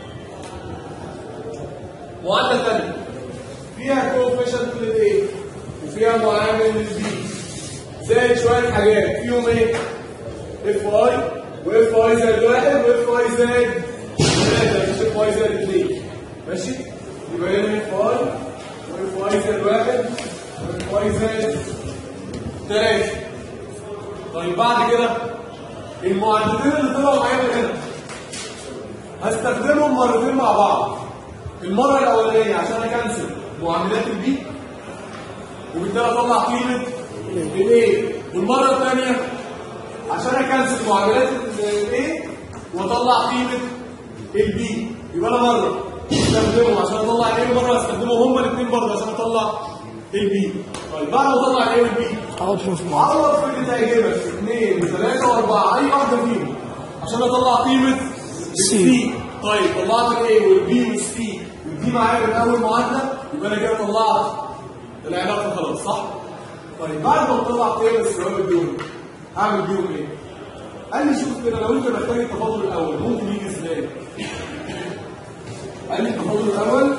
معادله ثانيه فيها كوفيشنت للايه وفيها معامل للبي زائد شويه حاجات فيهم ايه اف اي واف اي زائد واحد واف اي زائد ثلاثه مش اف اي زائد اثنين ماشي يبقى هنا اف اي واف اي زائد واحد واف اي زائد ثلاثه طيب بعد كده المعادلتين اللي طلعوا معانا هنا هستخدمهم مرتين مع بعض المره الاولانيه عشان اكنسل معاملات البي وبالتالي اطلع قيمه الايه والمره الثانيه عشان اكنسل معاملات الايه واطلع قيمه البي يبقى انا مره استخدمهم عشان اطلع الايه ومره استخدمهم هما الاثنين برضه عشان اطلع البي طيب بعد ما اطلع الايه والبي عوضهم في بعض عوض في اللي تعجبك اثنين وثلاثة وأربعة أي واحدة فيهم عشان أطلع قيمة السي طيب طلعت الاي والبي والسي والدي معايا من أول معادلة يبقى أنا كده طلعت العلاقة خلاص صح؟ طيب بعد ما تطلع قيمة الثوابت دول هعمل بيهم إيه؟ قال لي شوف كده لو أنت محتاج التفاضل الأول ممكن يجي إزاي؟ قال لي التفاضل الأول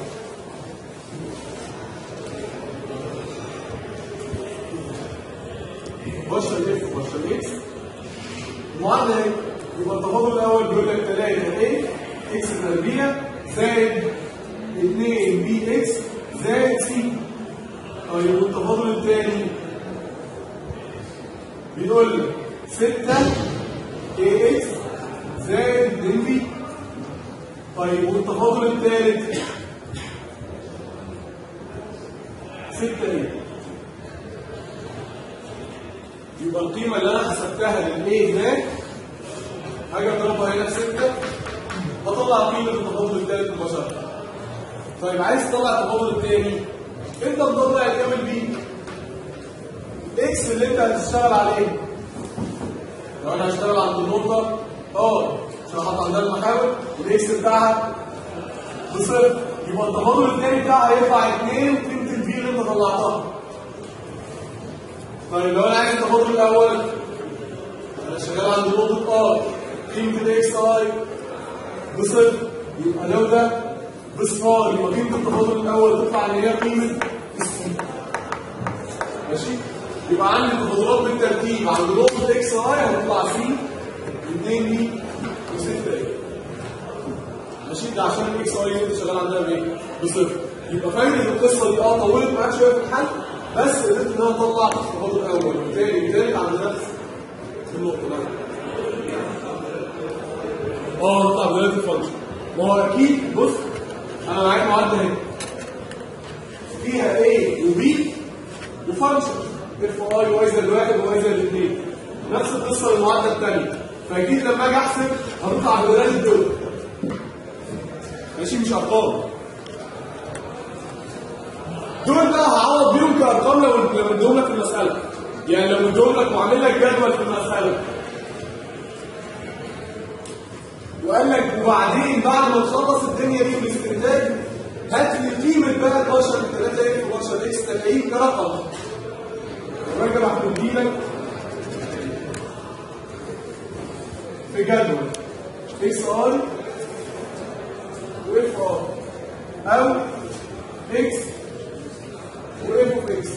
بشر اف بشر اكس المعادله اهي يبقى التفاضل الاول بيقول لك 3 ايه اكس تربيع زائد 2 بي اكس زائد سي طيب والتفاضل الثاني بيقول لك 6 اي اكس زائد 2 بي طيب والتفاضل الثالث 6 ايه يبقى القيمة اللي أنا حسبتها للإيه ده حاجة أضربها هنا في 6 بطلع قيمة التفاضل الثالث مباشرة. طيب عايز تطلع التفاضل الثاني أنت بتطلع الكامل بيه إكس اللي أنت هتشتغل عليه لو أنا هشتغل عند النقطة أه عشان أحط عندها المحاور والإكس بتاعها بصفر يبقى التفاضل الثاني بتاعها هيطلع 2 قيمة البي اللي أنت طلعتها طيب لو انا عايز التفاضل الاول انا شغال عند نقطه ار قيمه الاكس اي بصفر يبقى لو ده بصفار يبقى قيمه التفاضل الاول تطلع ان هي قيمه السي ماشي يبقى عندي التفاضلات بالترتيب عند نقطه اكس اي هتطلع سي 2 بي و6 اي ماشي ده عشان الاكس اي اللي انت شغال عندها بايه؟ بصفر يبقى فاهم ان القصه دي اه طولت معاك شويه في الحل بس قدرت ان انا اطلع التفاضل الاول والثاني والثالث عند نفس النقطه دي اه نطلع بدايه الفانكشن ما هو اكيد بص انا معاك معادله اهي فيها A وB وفانكشن اف اي واي زائد واحد وواي زائد اثنين نفس القصه للمعادله الثانيه فاكيد لما اجي احسب هطلع بدلاله دول ماشي مش ارقام دول بقى هعوض بيهم كارقام لو لو اديهم لك في المساله يعني لو اديهم لك وعامل لك جدول في المساله وقال لك وبعدين بعد ما تخلص الدنيا دي بالاستنتاج هات لي قيمه بقى 12 3 اكس و12 اكس تلاقيه كرقم الراجل هتدي لك في جدول اكس اي واف ار او اكس واف اوف اكس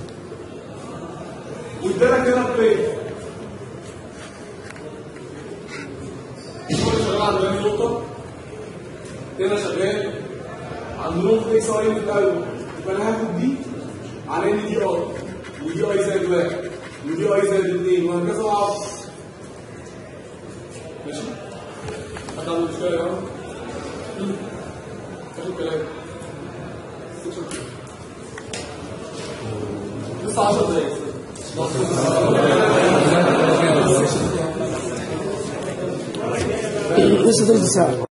وادالك هنا بلين هو شغال عند هذه النقطة هنا شغال عند نقطة اكس اي من الأول يبقى أنا هاخد دي على إن دي اي ودي اي زائد واحد ودي اي زائد اثنين وهكذا مع بعض ماشي؟ حد عنده مشكلة يا جماعة؟ آخر كلام لسه 10 دقايق لسه ثلث ساعة